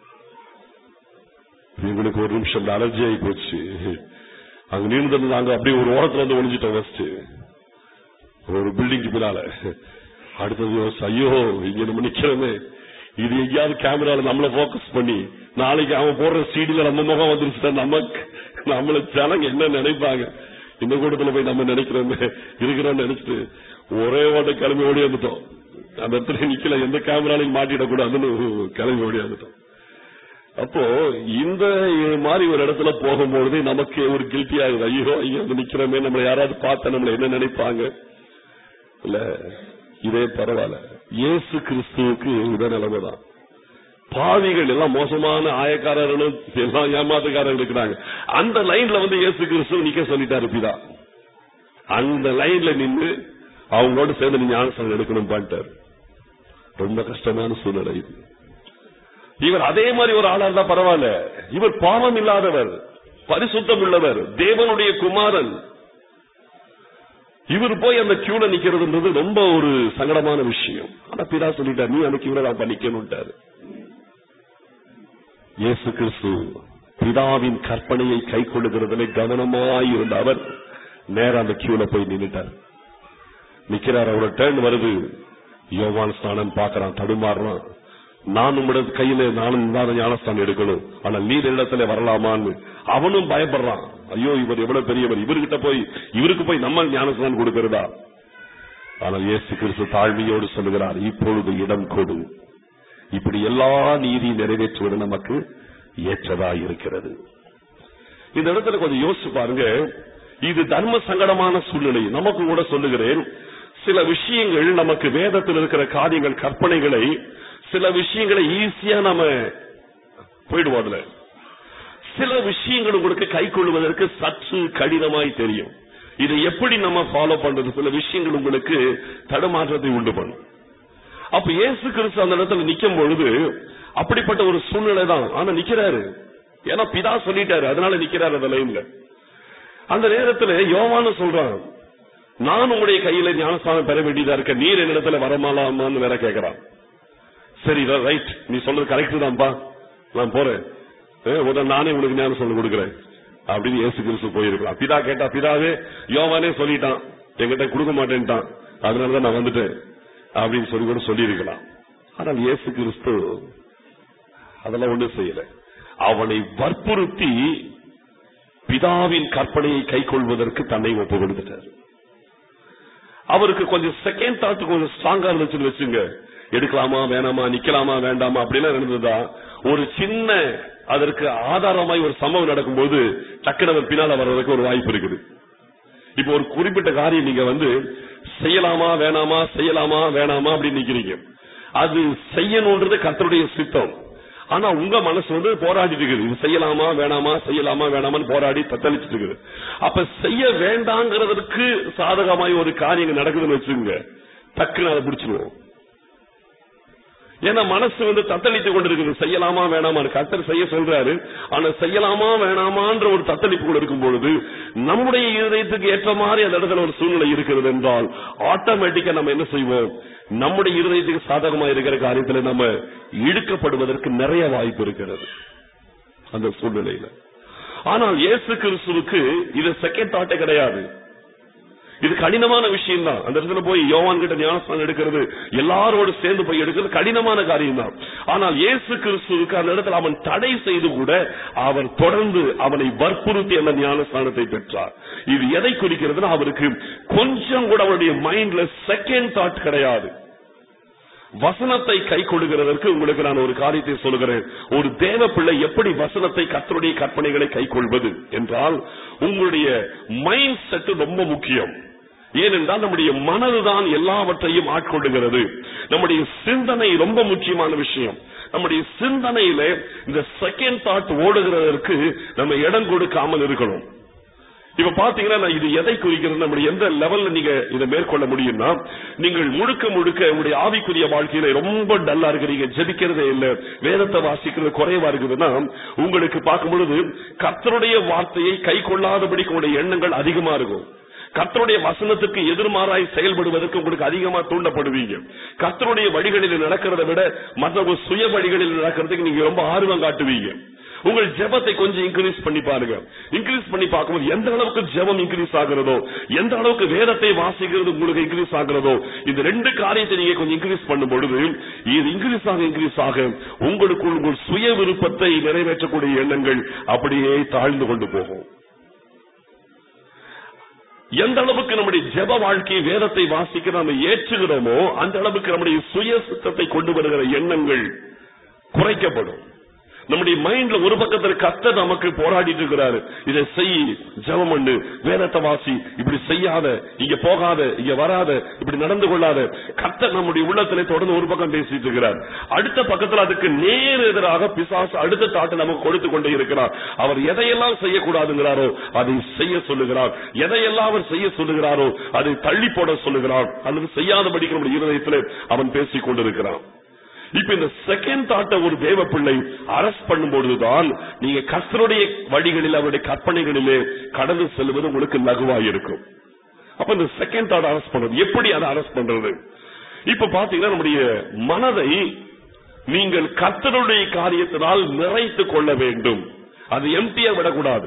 எங்களுக்கு ஒரு நிமிஷம் அலர்ஜி ஆகி போச்சு அங்க நீண்டு நாங்க அப்படியே ஒரு ஓரத்துல வந்து ஒளிஞ்சிட்டோம் ஃபர்ஸ்ட் ஒரு பில்டிங்க்கு பின்னால அடுத்தது யோசிச்சு, ஐயோ இங்க நம்ம நிக்கிறோமே இது எங்கேயாவது கேமரால நம்மள போக்கஸ் பண்ணி நாளைக்கு அவன் போடுற சீடில நம்ம முகம் வந்துருச்சுட்டா நமக்கு நம்மள ஜனங்க என்ன நினைப்பாங்க இந்த கூட்டத்துல போய் நம்ம நினைக்கிறோமே இருக்கிறோம்னு நினைச்சிட்டு ஒரே ஓட்ட கிளம்பி ஓடி வந்துட்டோம் அந்த இடத்துல நிக்கல எந்த கேமராலையும் மாட்டிடக்கூடாதுன்னு கிளம்பி ஓடி வந்துட்டோம் அப்போ இந்த மாதிரி ஒரு இடத்துல போகும்பொழுது நமக்கு ஒரு கில்ட்டி ஆகுது ஐயோ ஐயோ வந்து நிக்கிறோமே நம்மளை யாராவது பார்த்தா நம்மள என்ன நினைப்பாங்க இல்ல இதே பரவாயில்ல இயேசு கிறிஸ்துவுக்கு இத நிலைமைதான் பாவிகள் எல்லாம் மோசமான ஆயக்காரர்களும் எல்லாம் ஏமாத்துக்காரர்கள் இருக்கிறாங்க அந்த லைன்ல வந்து இயேசு கிறிஸ்து நிக்க சொல்லிட்டாரு பிதா அந்த லைன்ல நின்று அவங்களோட சேர்ந்து நீங்க ஞானஸ்தானம் எடுக்கணும் பண்ணிட்டாரு ரொம்ப கஷ்டமான சூழ்நிலை இது இவர் அதே மாதிரி ஒரு ஆளா இருந்தா பரவாயில்ல இவர் பாவம் இல்லாதவர் பரிசுத்தம் உள்ளவர் தேவனுடைய குமாரன் இவர் போய் அந்த கியூல நிக்கிறதுன்றது ரொம்ப ஒரு சங்கடமான விஷயம் ஆனா பிதா சொல்லிட்டார் நீ அந்த கியூல நான் பண்ணிக்கணும்ட்டாரு இயேசு கிறிஸ்து பிதாவின் கற்பனையை கை கொள்ளுகிறதுல கவனமாய் இருந்த அவர் நேரா அந்த கியூல போய் நின்னுட்டார் நிக்கிறார் அவரோட டேர்ன் வருது யோவான் ஸ்நானம் பாக்குறான் தடுமாறுறான் நான் உங்களோட கையில நானும் இல்லாத ஞானஸ்தானம் எடுக்கணும் ஆனா நீர் இடத்துல வரலாமான்னு அவனும் பயப்படுறான் ஐயோ இவர் எவ்வளவு பெரியவர் இவர்கிட்ட போய் இவருக்கு போய் நம்ம ஞானஸ்தானம் கொடுக்கிறதா ஆனால் இயேசு கிறிஸ்து தாழ்மையோடு சொல்லுகிறார் இப்பொழுது இடம் கொடு இப்படி எல்லா நீதி நிறைவேற்றுவது நமக்கு ஏற்றதா இருக்கிறது இந்த இடத்துல கொஞ்சம் யோசிச்சு பாருங்க இது தர்ம சங்கடமான சூழ்நிலை நமக்கு கூட சொல்லுகிறேன் சில விஷயங்கள் நமக்கு வேதத்தில் இருக்கிற காரியங்கள் கற்பனைகளை சில விஷயங்களை ஈஸியா நம்ம போயிடுவோம் அதுல சில விஷயங்கள் உங்களுக்கு கை கொள்வதற்கு சற்று கடினமாய் தெரியும் இதை எப்படி நம்ம ஃபாலோ பண்றது சில விஷயங்கள் உங்களுக்கு தடுமாற்றத்தை உண்டு பண்ணும் அப்ப இயேசு கிறிஸ்து அந்த இடத்துல நிக்கும் பொழுது அப்படிப்பட்ட ஒரு சூழ்நிலை தான் ஆனா நிக்கிறாரு ஏன்னா பிதா சொல்லிட்டாரு அதனால நிக்கிறாரு அந்த லைன்ல அந்த நேரத்துல யோவான்னு சொல்றான் நான் உங்களுடைய கையில ஞானஸ்தானம் பெற வேண்டியதா இருக்க நீர் என்னிடத்துல வரமாலாமான்னு வேற கேக்குறான் சரி ரைட் நீ சொல்றது கரெக்ட் தான்ப்பா நான் போறேன் ஏ, உடனே நானே உனக்கு ஞானம் சொல்ல கொடுக்குறேன் அப்படின்னு இயேசு கிறிஸ்து போயிருக்கலாம் பிதா கேட்டா பிதாவே யோவானே சொல்லிட்டான் என்கிட்ட கொடுக்க மாட்டேன்ட்டான் அதனாலதான் நான் வந்துட்டேன் அப்படின்னு சொல்லி கூட சொல்லியிருக்கலாம் ஆனால் இயேசு கிறிஸ்து அதெல்லாம் ஒண்ணும் செய்யல அவனை வற்புறுத்தி பிதாவின் கற்பனையை கை கொள்வதற்கு தன்னை ஒப்பு கொடுத்துட்டார் அவருக்கு கொஞ்சம் செகண்ட் தாட் கொஞ்சம் ஸ்ட்ராங்கா இருந்துச்சுன்னு வச்சுங்க எடுக்கலாமா வேணாமா நிக்கலாமா வேண்டாமா அப்படிலாம் இருந்ததா ஒரு சின்ன அதற்கு ஆதாரமாய் ஒரு சம்பவம் நடக்கும்போது டக்குனு அவர் பின்னால வர்றதுக்கு ஒரு வாய்ப்பு இருக்குது இப்போ ஒரு குறிப்பிட்ட காரியம் நீங்க வந்து செய்யலாமா வேணாமா செய்யலாமா வேணாமா அப்படின்னு நிக்கிறீங்க அது செய்யணும்ன்றது கர்த்தருடைய சித்தம் ஆனா உங்க மனசு வந்து போராடிட்டு இருக்குது இது செய்யலாமா வேணாமா செய்யலாமா வேணாமான்னு போராடி தத்தளிச்சிட்டு இருக்குது அப்ப செய்ய வேண்டாங்கிறதற்கு சாதகமாய் ஒரு காரியம் நடக்குதுன்னு வச்சுங்க டக்குன்னு அதை பிடிச்சிருவோம் ஏன்னா மனசு வந்து தத்தளித்து கொண்டிருக்குது செய்யலாமா வேணாமா கர்த்தர் செய்ய சொல்றாரு ஆனா செய்யலாமா வேணாமான்ற ஒரு தத்தளிப்பு கூட இருக்கும் பொழுது நம்முடைய இருதயத்துக்கு ஏற்ற மாதிரி அந்த இடத்துல ஒரு சூழ்நிலை இருக்கிறது என்றால் ஆட்டோமேட்டிக்கா நம்ம என்ன செய்வோம் நம்முடைய இருதயத்துக்கு சாதகமா இருக்கிற காரியத்துல நம்ம இழுக்கப்படுவதற்கு நிறைய வாய்ப்பு இருக்கிறது அந்த சூழ்நிலையில ஆனால் இயேசு கிறிஸ்துவுக்கு இது செகண்ட் தாட்டே கிடையாது இது கடினமான விஷயம் தான் அந்த இடத்துல போய் யோவான் கிட்ட ஞானஸ்தானம் எடுக்கிறது எல்லாரோடு சேர்ந்து போய் எடுக்கிறது கடினமான காரியம் தான் ஆனால் இயேசு கிறிஸ்துவுக்கு அந்த இடத்துல அவன் தடை செய்து கூட அவர் தொடர்ந்து அவனை வற்புறுத்தி அந்த ஞானஸ்தானத்தை பெற்றார் இது எதை குறிக்கிறதுனா அவருக்கு கொஞ்சம் கூட அவருடைய மைண்ட்ல செகண்ட் தாட் கிடையாது வசனத்தை கை கொடுக்கிறதற்கு உங்களுக்கு நான் ஒரு காரியத்தை சொல்லுகிறேன் ஒரு தேவ பிள்ளை எப்படி வசனத்தை கத்தருடைய கற்பனைகளை கை கொள்வது என்றால் உங்களுடைய மைண்ட் செட் ரொம்ப முக்கியம் ஏனென்றால் நம்முடைய மனதுதான் எல்லாவற்றையும் ஆட்கொள்ளுகிறது நம்முடைய சிந்தனை ரொம்ப முக்கியமான விஷயம் நம்முடைய சிந்தனையில இந்த செகண்ட் தாட் ஓடுகிறதற்கு நம்ம இடம் கொடுக்காமல் இருக்கணும் இப்ப பாத்தீங்கன்னா நான் இது எதை குறிக்கிறது நம்முடைய எந்த லெவல்ல நீங்க இதை மேற்கொள்ள முடியும்னா நீங்கள் முழுக்க முழுக்க உங்களுடைய ஆவிக்குரிய வாழ்க்கையில ரொம்ப டல்லா இருக்கிறீங்க ஜெபிக்கிறதே இல்ல வேதத்தை வாசிக்கிறது குறைவா இருக்குதுன்னா உங்களுக்கு பார்க்கும் பொழுது கர்த்தருடைய வார்த்தையை கை கொள்ளாதபடிக்கு உங்களுடைய எண்ணங்கள் அதிகமா இருக்கும் கர்த்தருடைய வசனத்துக்கு எதிர்மாறாய் செயல்படுவதற்கு உங்களுக்கு அதிகமா தூண்டப்படுவீங்க கர்த்தருடைய வழிகளில் நடக்கிறதை விட மற்ற சுய வழிகளில் நடக்கிறதுக்கு நீங்க ரொம்ப ஆர்வம் காட்டுவீங்க உங்கள் ஜெபத்தை கொஞ்சம் இன்க்ரீஸ் பண்ணி பாருங்க இன்க்ரீஸ் பண்ணி பார்க்கும்போது எந்த அளவுக்கு ஜெபம் இன்க்ரீஸ் ஆகிறதோ எந்த அளவுக்கு வேதத்தை வாசிக்கிறது உங்களுக்கு இன்க்ரீஸ் ஆகிறதோ இந்த ரெண்டு காரியத்தை நீங்க கொஞ்சம் இன்க்ரீஸ் பண்ணும் பொழுது இது இன்க்ரீஸ் ஆக இன்க்ரீஸ் ஆக உங்களுக்குள் உங்கள் சுய விருப்பத்தை நிறைவேற்றக்கூடிய எண்ணங்கள் அப்படியே தாழ்ந்து கொண்டு போகும் எந்த அளவுக்கு நம்முடைய ஜெப வாழ்க்கை வேதத்தை வாசிக்க நம்ம ஏற்றுகிறோமோ அந்த அளவுக்கு நம்முடைய சுய சித்தத்தை கொண்டு வருகிற எண்ணங்கள் குறைக்கப்படும் நம்முடைய மைண்ட்ல ஒரு பக்கத்துல கத்த நமக்கு போராடிட்டு இருக்கிறாரு இதை செய் ஜெபம் பண்ணு வேதத்தை வாசி இப்படி செய்யாத இங்க போகாத இங்க வராத இப்படி நடந்து கொள்ளாத கத்த நம்முடைய உள்ளத்திலே தொடர்ந்து ஒரு பக்கம் பேசிட்டு இருக்கிறார் அடுத்த பக்கத்துல அதுக்கு நேர் எதிராக பிசாசு அடுத்த தாட்டை நமக்கு கொடுத்து கொண்டே இருக்கிறார் அவர் எதையெல்லாம் செய்யக்கூடாதுங்கிறாரோ அதை செய்ய சொல்லுகிறார் எதையெல்லாம் அவர் செய்ய சொல்லுகிறாரோ அதை தள்ளி போட சொல்லுகிறார் அல்லது செய்யாதபடிக்கு நம்முடைய இருதயத்திலே அவன் பேசிக் கொண்டிருக்கிறான் இப்ப இந்த செகண்ட் தாட்ட ஒரு தேவ பிள்ளை அரஸ்ட் பண்ணும்பொழுதுதான் நீங்க கர்த்தருடைய வழிகளில் அவருடைய கற்பனைகளிலே கடந்து செல்வது உங்களுக்கு லகுவாக இருக்கும் அப்ப இந்த செகண்ட் தாட் அரஸ்ட் பண்றது எப்படி அதை அரஸ்ட் பண்றது இப்ப பாத்தீங்கன்னா நம்முடைய மனதை நீங்கள் கர்த்தருடைய காரியத்தினால் நிறைத்துக் கொள்ள வேண்டும் அது எம்டியா விடக்கூடாது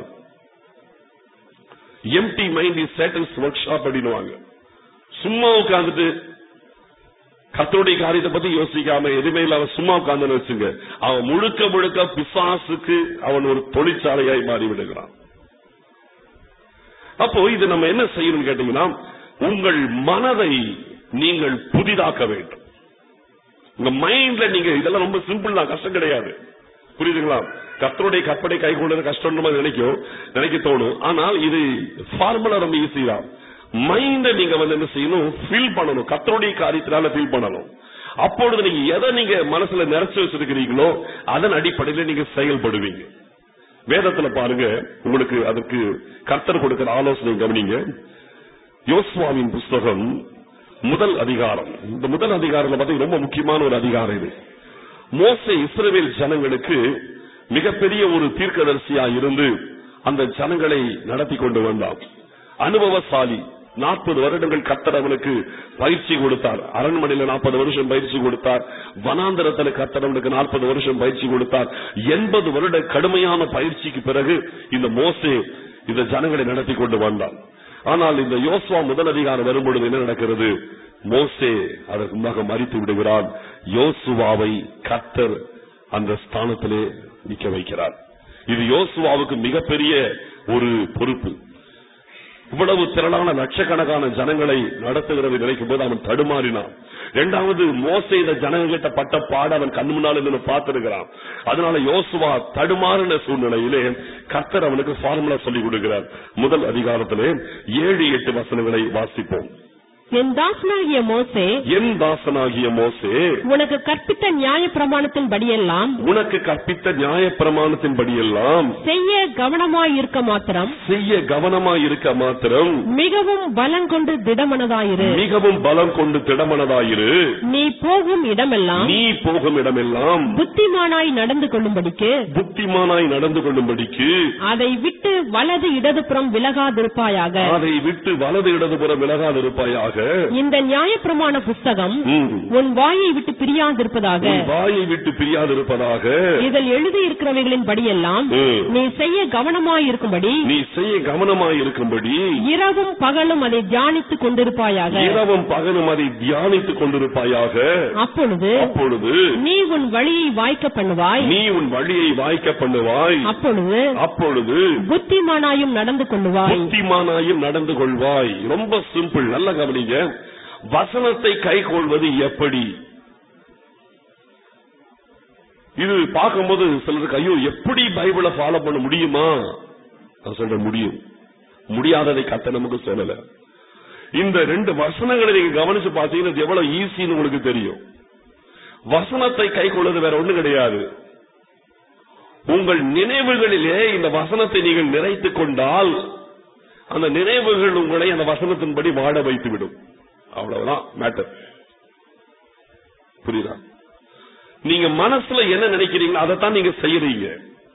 empty mind is satan's workshop அப்படின்னுவாங்க சும்மா உட்கார்ந்துட்டு கத்தருடைய காரியத்தை பத்தி யோசிக்காம எதுவுமே இல்லாம சும்மா உட்கார்ந்து வச்சுங்க அவன் முழுக்க முழுக்க பிசாசுக்கு அவன் ஒரு தொழிற்சாலையாய் மாறி விடுகிறான் அப்போ இது நம்ம என்ன செய்யணும்னு கேட்டீங்கன்னா உங்கள் மனதை நீங்கள் புதிதாக்க வேண்டும் உங்க மைண்ட்ல நீங்க இதெல்லாம் ரொம்ப சிம்பிள் தான் கஷ்டம் கிடையாது புரியுதுங்களா கத்தருடைய கற்பனை கை கொண்டது கஷ்டம் நினைக்கும் நினைக்க தோணும் ஆனால் இது ஃபார்முலா ரொம்ப ஈஸி தான் மைண்ட நீங்க வந்து என்ன செய்யணும் ஃபீல் பண்ணணும் கத்தருடைய காரியத்தினால ஃபீல் பண்ணணும் அப்பொழுது நீங்க எதை நீங்க மனசுல நிறைச்சு வச்சிருக்கிறீங்களோ அதன் அடிப்படையில் நீங்க செயல்படுவீங்க வேதத்துல பாருங்க உங்களுக்கு அதற்கு கர்த்தர் கொடுக்கிற ஆலோசனை கவனிங்க யோசுவாவின் புஸ்தகம் முதல் அதிகாரம் இந்த முதல் அதிகாரத்துல பார்த்தீங்கன்னா ரொம்ப முக்கியமான ஒரு அதிகாரம் இது மோசே இஸ்ரவேல் ஜனங்களுக்கு மிகப்பெரிய ஒரு தீர்க்கதரிசியா இருந்து அந்த ஜனங்களை நடத்தி கொண்டு வந்தான் அனுபவசாலி நாற்பது வருடங்கள் கத்தர் அவனுக்கு பயிற்சி கொடுத்தார் அரண்மனையில நாற்பது வருஷம் பயிற்சி கொடுத்தார் வனாந்தரத்துல கத்தர் அவனுக்கு நாற்பது வருஷம் பயிற்சி கொடுத்தார் எண்பது வருட கடுமையான பயிற்சிக்கு பிறகு இந்த மோசே இந்த ஜனங்களை நடத்தி கொண்டு வந்தான் ஆனால் இந்த யோசுவா முதல் அதிகாரம் வரும்பொழுது என்ன நடக்கிறது மோசே அதற்கு முன்னாக மறித்து விடுகிறான் யோசுவாவை கத்தர் அந்த ஸ்தானத்திலே நிக்க வைக்கிறார் இது யோசுவாவுக்கு மிகப்பெரிய ஒரு பொறுப்பு இவ்வளவு திரளான லட்சக்கணக்கான ஜனங்களை நடத்துகிறது நினைக்கும் போது அவன் தடுமாறினான் இரண்டாவது மோசை இந்த ஜனங்கிட்ட பட்ட பாட அவன் கண் முன்னால் இருந்து பார்த்திருக்கிறான் அதனால யோசுவா தடுமாறின சூழ்நிலையிலே கர்த்தர் அவனுக்கு ஃபார்முலா சொல்லிக் கொடுக்கிறார் முதல் அதிகாரத்திலே ஏழு எட்டு வசனங்களை வாசிப்போம் என் தாசனாகிய மோசே என் தாசனாகிய மோசே உனக்கு கற்பித்த நியாய பிரமாணத்தின் படியெல்லாம் உனக்கு கற்பித்த நியாய பிரமாணத்தின்படியெல்லாம் செய்ய கவனமாய் இருக்க மாத்திரம் செய்ய கவனமாய் இருக்க மாத்திரம் மிகவும் பலங்கொண்டு திடமனதாயிரு மிகவும் பலம் கொண்டு திடமனதாயிரு நீ போகும் இடமெல்லாம் நீ போகும் இடமெல்லாம் புத்திமானாய் நடந்து கொள்ளும்படிக்கு புத்திமானாய் நடந்து கொள்ளும்படிக்கு அதை விட்டு வலது இடதுபுறம் விலகாதிருப்பாயாக அதை விட்டு வலது இடதுபுறம் விலகாதிருப்பாயாக இந்த நியாயப்பிரமாண புஸ்தகம் ம். உன் வாயை விட்டு பிரியாதிருப்பதாக உன் வாயை விட்டு பிரியாதிருப்பதாக இதில் எழுதியிருக்கிறவைகளின் படியெல்லாம் ம். நீ செய்ய கவனமாய் இருக்கும்படி நீ செய்ய கவனமாய் இருக்கும்படி இரவும் பகலும் அதை தியானித்துக் கொண்டிருப்பாயாக இரவும் பகலும் அதை தியானித்துக் கொண்டிருப்பாயாக அப்பொழுது அப்பொழுது நீ உன் வழியை வாய்க்க பண்ணுவாய் நீ உன் வழியை வாய்க்க பண்ணுவாய் அப்பொழுது அப்பொழுது புத்திமானாயும் நடந்து கொள்ளுவாய் புத்திமானாயும் நடந்து கொள்வாய் ரொம்ப சிம்பிள் நல்ல கவனிங்க வசனத்தை கை கொள்வது எப்படி இது பார்க்கும்போது சிலருக்கு ஐயோ எப்படி பைபிளை ஃபாலோ பண்ண முடியுமா நான் சொல்றேன் முடியும் முடியாததை கத்த நமக்கு சொல்லல இந்த ரெண்டு வசனங்களை நீங்க கவனிச்சு பார்த்தீங்கன்னா இது எவ்வளவு ஈஸின்னு உங்களுக்கு தெரியும் வசனத்தை கை கொள்வது வேற ஒண்ணு கிடையாது உங்கள் நினைவுகளிலே இந்த வசனத்தை நீங்கள் நிறைத்துக் கொண்டால் அந்த நினைவுகள் உங்களை அந்த வசனத்தின்படி வாழ வைத்து விடும் அவ்வளவுதான் மேட்டர் புரியுதா நீங்க மனசுல என்ன நினைக்கிறீங்களோ அதைத்தான் நீங்க செய்யறீங்க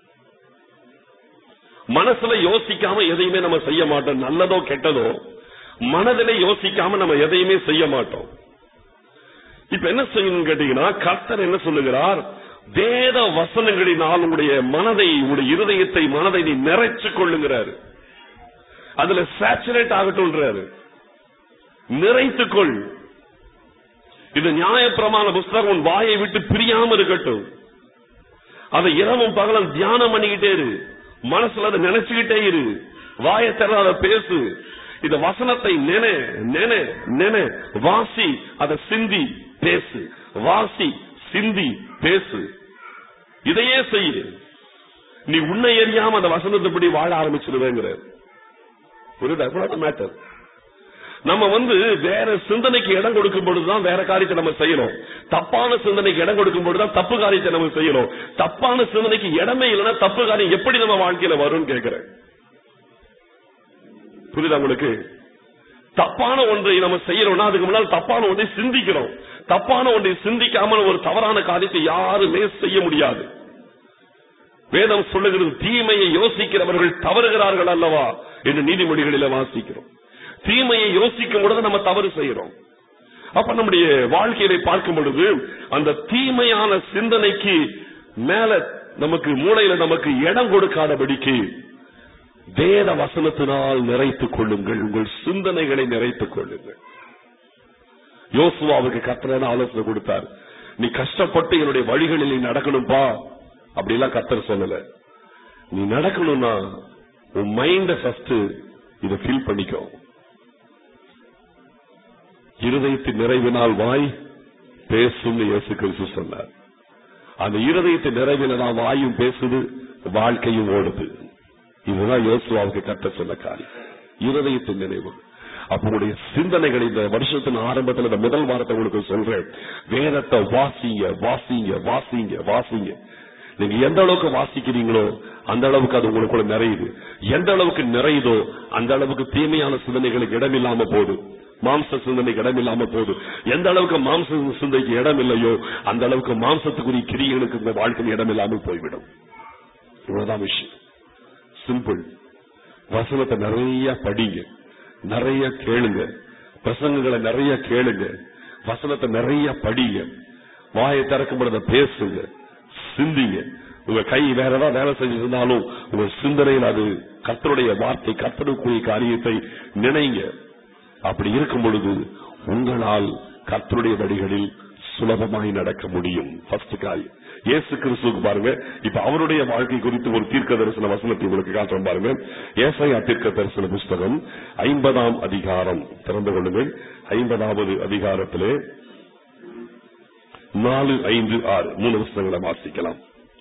மனசுல யோசிக்காம எதையுமே நம்ம செய்ய மாட்டோம் நல்லதோ கெட்டதோ மனதிலே யோசிக்காம நம்ம எதையுமே செய்ய மாட்டோம் இப்ப என்ன செய்யணும் கேட்டீங்கன்னா கர்த்தர் என்ன சொல்லுகிறார் வேத வசனங்களினால் உங்களுடைய மனதை உங்களுடைய இருதயத்தை மனதை நீ நிறைச்சு கொள்ளுங்கிறாரு அதுல சேச்சுரேட் ஆகட்டும்ன்றாரு நிறைத்துக்கொள் இது நியாயப்பிரமாண புஸ்தகம் உன் வாயை விட்டு பிரியாம இருக்கட்டும் அதை இரவும் பகலும் தியானம் பண்ணிக்கிட்டே இரு மனசுல அதை நினைச்சுக்கிட்டே இரு வாயை திறந்து அதை பேசு இந்த வசனத்தை நின நின நின வாசி அதை சிந்தி பேசு வாசி சிந்தி பேசு இதையே செய்ய நீ உன்னை எரியாம அந்த வசனத்தைப்படி வாழ ஆரம்பிச்சிருவேங்கிற புரியுதா மேட்டர் நம்ம வந்து வேற சிந்தனைக்கு இடம் கொடுக்கும் பொழுதுதான் வேற காரியத்தை நம்ம செய்யணும் தப்பான சிந்தனைக்கு இடம் கொடுக்கும் பொழுதுதான் தப்பு காரியத்தை நம்ம செய்யணும் தப்பான சிந்தனைக்கு இடமே இல்லைன்னா தப்பு காரியம் எப்படி நம்ம வாழ்க்கையில வரும்னு கேட்கிறேன் புரியுதா உங்களுக்கு தப்பான ஒன்றை நம்ம செய்யறோம்னா அதுக்கு முன்னால் தப்பான ஒன்றை சிந்திக்கிறோம் தப்பான ஒன்றை சிந்திக்காமல் ஒரு தவறான காரியத்தை யாருமே செய்ய முடியாது வேதம் சொல்லுகிறது தீமையை யோசிக்கிறவர்கள் தவறுகிறார்கள் அல்லவா என்று நீதிமொழிகளில வாசிக்கிறோம் தீமையை யோசிக்கும் பொழுது நம்ம தவறு செய்யறோம் அப்ப நம்முடைய வாழ்க்கையை பார்க்கும் பொழுது அந்த தீமையான சிந்தனைக்கு மேல நமக்கு மூளையில நமக்கு இடம் கொடுக்காதபடிக்கு வேத வசனத்தினால் நிறைத்துக் கொள்ளுங்கள் உங்கள் சிந்தனைகளை நிறைத்துக் கொள்ளுங்கள் யோசுவாவுக்கு கத்தரான ஆலோசனை கொடுத்தார் நீ கஷ்டப்பட்டு என்னுடைய வழிகளில் நீ நடக்கணும்பா அப்படிலாம் கத்தர் சொல்லல நீ நடக்கணும்னா உன் மைண்ட ஃபர்ஸ்ட் இத ஃபீல் பண்ணிக்கோ இருதயத்தின் நிறைவினால் வாய் பேசும் இயேசு கிறிஸ்து சொன்னார் அந்த இருதயத்தின் நிறைவினால் வாயும் பேசுது வாழ்க்கையும் ஓடுது இதுதான் யோசுவாவுக்கு கத்த சொன்ன காரியம் இருதயத்தின் நினைவு அப்ப உங்களுடைய சிந்தனைகள் இந்த வருஷத்தின் ஆரம்பத்தில் இந்த முதல் வாரத்தை உங்களுக்கு சொல்றேன் வேதத்தை வாசிங்க வாசிங்க வாசிங்க வாசிங்க நீங்க எந்த அளவுக்கு வாசிக்கிறீங்களோ அந்த அளவுக்கு அது உங்களுக்குள்ள நிறையுது எந்த அளவுக்கு நிறையுதோ அந்த அளவுக்கு தீமையான சிந்தனைகளுக்கு இடம் இல்லாம போகுது மாம்ச சிந்தனைக்கு இடம் இல்லாம போகுது எந்த அளவுக்கு மாம்ச சிந்தைக்கு இடம் இல்லையோ அந்த அளவுக்கு மாம்சத்துக்குரிய கிரியைகளுக்கு இந்த வாழ்க்கையில் இடம் இல்லாமல் போய்விடும் இவ்வளவுதான் விஷயம் சிம்பிள் வசனத்தை நிறைய படிங்க நிறைய கேளுங்க பிரசங்கங்களை நிறைய கேளுங்க வசனத்தை நிறைய படிங்க வாயை திறக்கும் பொழுது பேசுங்க சிந்திங்க உங்க கை வேற ஏதாவது வேலை செஞ்சிருந்தாலும் உங்க சிந்தனையில் அது கர்த்தருடைய வார்த்தை கர்த்தருக்குரிய காரியத்தை நினைங்க அப்படி இருக்கும் பொழுது உங்களால் கர்த்தருடைய வழிகளில் சுலபமாய் நடக்க முடியும் ஃபர்ஸ்ட் காரியம் இயேசு கிறிஸ்துவுக்கு பாருங்க இப்ப அவருடைய வாழ்க்கை குறித்து ஒரு தீர்க்க தரிசன வசனத்தை உங்களுக்கு காட்டுறோம் பாருங்க ஏசாயா தீர்க்க தரிசன புஸ்தகம் ஐம்பதாம் அதிகாரம் திறந்து கொள்ளுங்கள் ஐம்பதாவது அதிகாரத்திலே நாலு ஐந்து ஆறு மூணு புஸ்தகங்களை வாசிக்கலாம்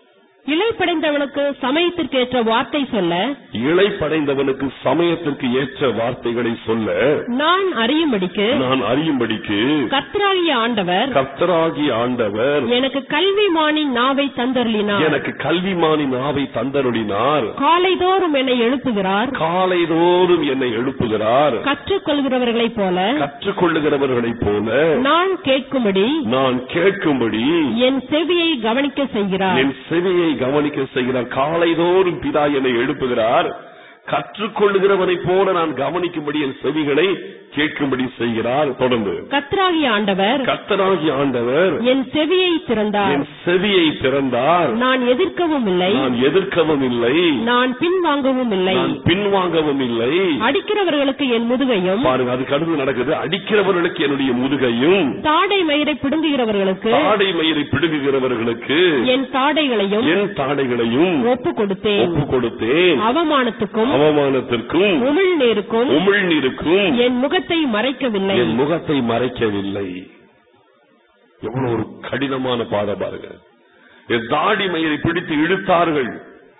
இலைப்படைந்தவனுக்கு சமயத்திற்கேற்ற வார்த்தை சொல்ல இளைப்படைந்தவனுக்கு சமயத்திற்கு ஏற்ற வார்த்தைகளை சொல்ல நான் அறியும்படிக்கு நான் அறியும்படிக்கு கர்த்தராகிய ஆண்டவர் கர்த்தராகிய ஆண்டவர் எனக்கு கல்விமானின் நாவை தந்தருளினார் எனக்கு கல்விமானி நாவை தந்தருளினார் காலைதோறும் என்னை எழுப்புகிறார் காலைதோறும் என்னை எழுப்புகிறார் கற்றுக்கொள்கிறவர்களைப் போல கற்றுக்கொள்ளுகிறவர்களைப் போல நான் கேட்கும்படி நான் கேட்கும்படி என் செவியை கவனிக்க செய்கிறார் என் செவியை கவனிக்க செய்கிறார் காலைதோறும் பிதா என்னை எழுப்புகிறார் கற்றுக்கொள்ளுகிறவனைப் போல நான் கவனிக்கும்படி என் செவிகளை கேட்கும்படி செய்கிறார் தொடர்ந்து கர்த்தராகிய ஆண்டவர் கர்த்தராகிய ஆண்டவர் என் செவியை திறந்தார் என் செவியை திறந்தார் நான் எதிர்க்கவும் இல்லை நான் எதிர்க்கவும் இல்லை நான் பின்வாங்கவும் இல்லை நான் பின்வாங்கவும் இல்லை அடிக்கிறவர்களுக்கு என் முதுகையும் பாருங்க அதுக்கு அடுத்து நடக்குது அடிக்கிறவர்களுக்கு என்னுடைய முதுகையும் தாடை மயிரை பிடுங்குகிறவர்களுக்கு தாடை மயிரை பிடுங்குகிறவர்களுக்கு என் தாடைகளையும் என் தாடைகளையும் ஒப்பு கொடுத்தேன் ஒப்பு கொடுத்தேன் அவமானத்துக்கும் அவமானத்திற்கும் உமிழ்நீருக்கும் உமிழ்நீருக்கும் என் முகத்தை மறைக்கவில்லை என் முகத்தை மறைக்கவில்லை எவ்வளவு ஒரு கடினமான பாதை பாருங்க என் தாடி மயிரை பிடித்து இழுத்தார்கள்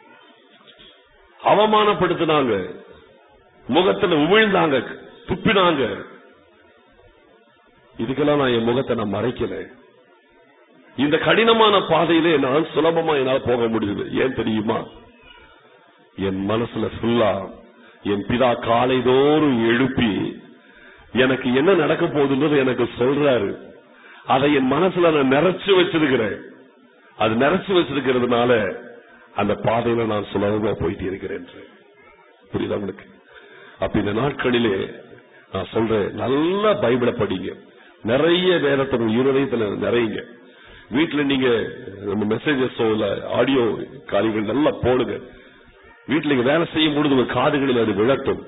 அவமானப்படுத்தினாங்க முகத்துல உமிழ்ந்தாங்க துப்பினாங்க இதுக்கெல்லாம் நான் என் முகத்தை நான் மறைக்கல இந்த கடினமான பாதையிலே நான் சுலபமா என்னால் போக முடியுது ஏன் தெரியுமா என் மனசுல ஃபுல்லா என் பிதா காலைதோறும் எழுப்பி எனக்கு என்ன நடக்க போகுதுன்றது எனக்கு சொல்றாரு அதை என் மனசுல நான் நிறைச்சு வச்சிருக்கிறேன் அது நிறைச்சு வச்சிருக்கிறதுனால அந்த பாதையில நான் சுலபமா போயிட்டு இருக்கிறேன் புரியுதா உங்களுக்கு அப்ப இந்த நாட்களிலே நான் சொல்றேன் நல்ல பைபிளை படிங்க நிறைய வேதத்தை இருதயத்துல நிறையுங்க வீட்டுல நீங்க நம்ம மெசேஜஸ் ஆடியோ காரியங்கள் நல்லா போடுங்க வீட்டுல நீங்க வேலை செய்யும் பொழுது உங்க காதுகளில் அது விழட்டும்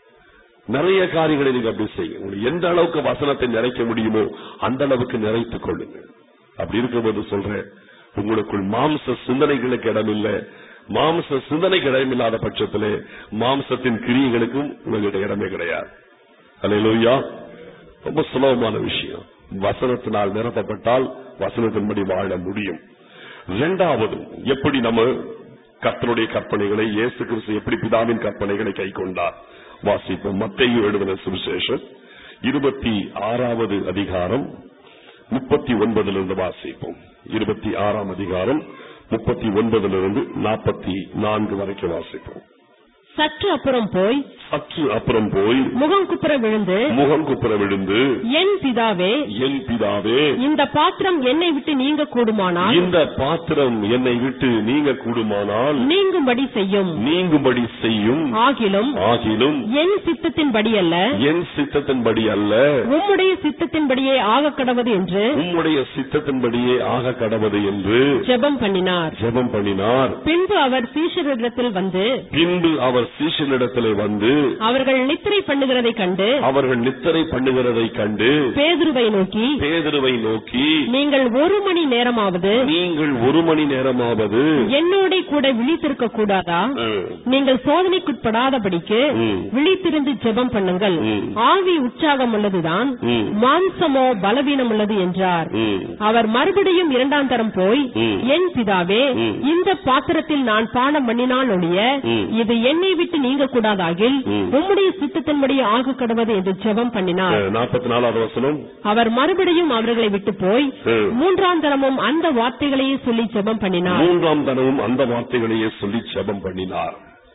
நிறைய காரியங்களை நீங்க அப்படி செய்யுங்க உங்களுக்கு எந்த அளவுக்கு வசனத்தை நிறைக்க முடியுமோ அந்த அளவுக்கு நிறைத்துக் கொள்ளுங்க அப்படி இருக்கும்போது சொல்றேன் உங்களுக்குள் மாம்ச சிந்தனைகளுக்கு இடமில்லை மாம்ச சிந்தனைக்கு இடமில்லாத பட்சத்திலே மாம்சத்தின் கிரியைகளுக்கும் உங்ககிட்ட இடமே கிடையாது அல்லையா ரொம்ப சுலபமான விஷயம் வசனத்தினால் நிரப்பப்பட்டால் வசனத்தின்படி வாழ முடியும் இரண்டாவது எப்படி நம்ம கர்த்தருடைய கற்பனைகளை இயேசு கிறிஸ்து எப்படி பிதாவின் கற்பனைகளை கை கொண்டார் வாசிப்போம் மத்தையும் எழுதின சுவிசேஷம் இருபத்தி ஆறாவது அதிகாரம் முப்பத்தி ஒன்பதிலிருந்து வாசிப்போம் இருபத்தி ஆறாம் அதிகாரம் முப்பத்தி ஒன்பதிலிருந்து நாற்பத்தி நான்கு வரைக்கும் வாசிப்போம் சற்று அப்புறம் போய் சற்று அப்புறம் போய் முகம் குப்புற விழுந்து முகம் குப்புற விழுந்து என் பிதாவே என் பிதாவே இந்த பாத்திரம் என்னை விட்டு நீங்க கூடுமானால் இந்த பாத்திரம் என்னை விட்டு நீங்க கூடுமானால் நீங்கும்படி செய்யும் நீங்கும்படி செய்யும் ஆகிலும் ஆகிலும் என் சித்தத்தின்படி அல்ல என் சித்தத்தின்படி அல்ல உம்முடைய சித்தத்தின்படியே ஆக கடவது என்று உம்முடைய சித்தத்தின்படியே ஆக கடவது என்று ஜெபம் பண்ணினார் ஜெபம் பண்ணினார் பின்பு அவர் சீஷரிடத்தில் வந்து பின்பு அவர் சீஷனிடத்திலே வந்து அவர்கள் நித்திரை பண்ணுகிறதை கண்டு அவர்கள் நித்திரை பண்ணுகிறதை கண்டு பேதுருவை நோக்கி பேதுருவை நோக்கி நீங்கள் ஒரு மணி நேரமாவது நீங்கள் ஒரு மணி நேரமாவது என்னோட கூட விழித்திருக்க கூடாதா ம், நீங்கள் சோதனைக்குட்படாதபடிக்கு ம். விழித்திருந்து ஜெபம் பண்ணுங்கள் ம். ஆவி உற்சாகம் உள்ளதுதான் ம். மாம்சமோ பலவீனம் உள்ளது என்றார் ம், அவர் மறுபடியும் இரண்டாம் தரம் போய் ம். என் பிதாவே ம். இந்த பாத்திரத்தில் நான் பானம் பண்ணினால் ஒழிய ம். இது என்னை விட்டு நீங்க கூடாதாகில் ம். உம்முடைய சித்தத்தின்படி ஆக கடவது என்று ஜெபம் பண்ணினார் நாற்பத்தி நாலாவது வசனம் அவர் மறுபடியும் அவர்களை விட்டு போய் ம். மூன்றாம் தரமும் அந்த வார்த்தைகளையே சொல்லி ஜெபம் பண்ணினார் மூன்றாம் தனமும் அந்த வார்த்தைகளையே சொல்லி ஜெபம் பண்ணினார்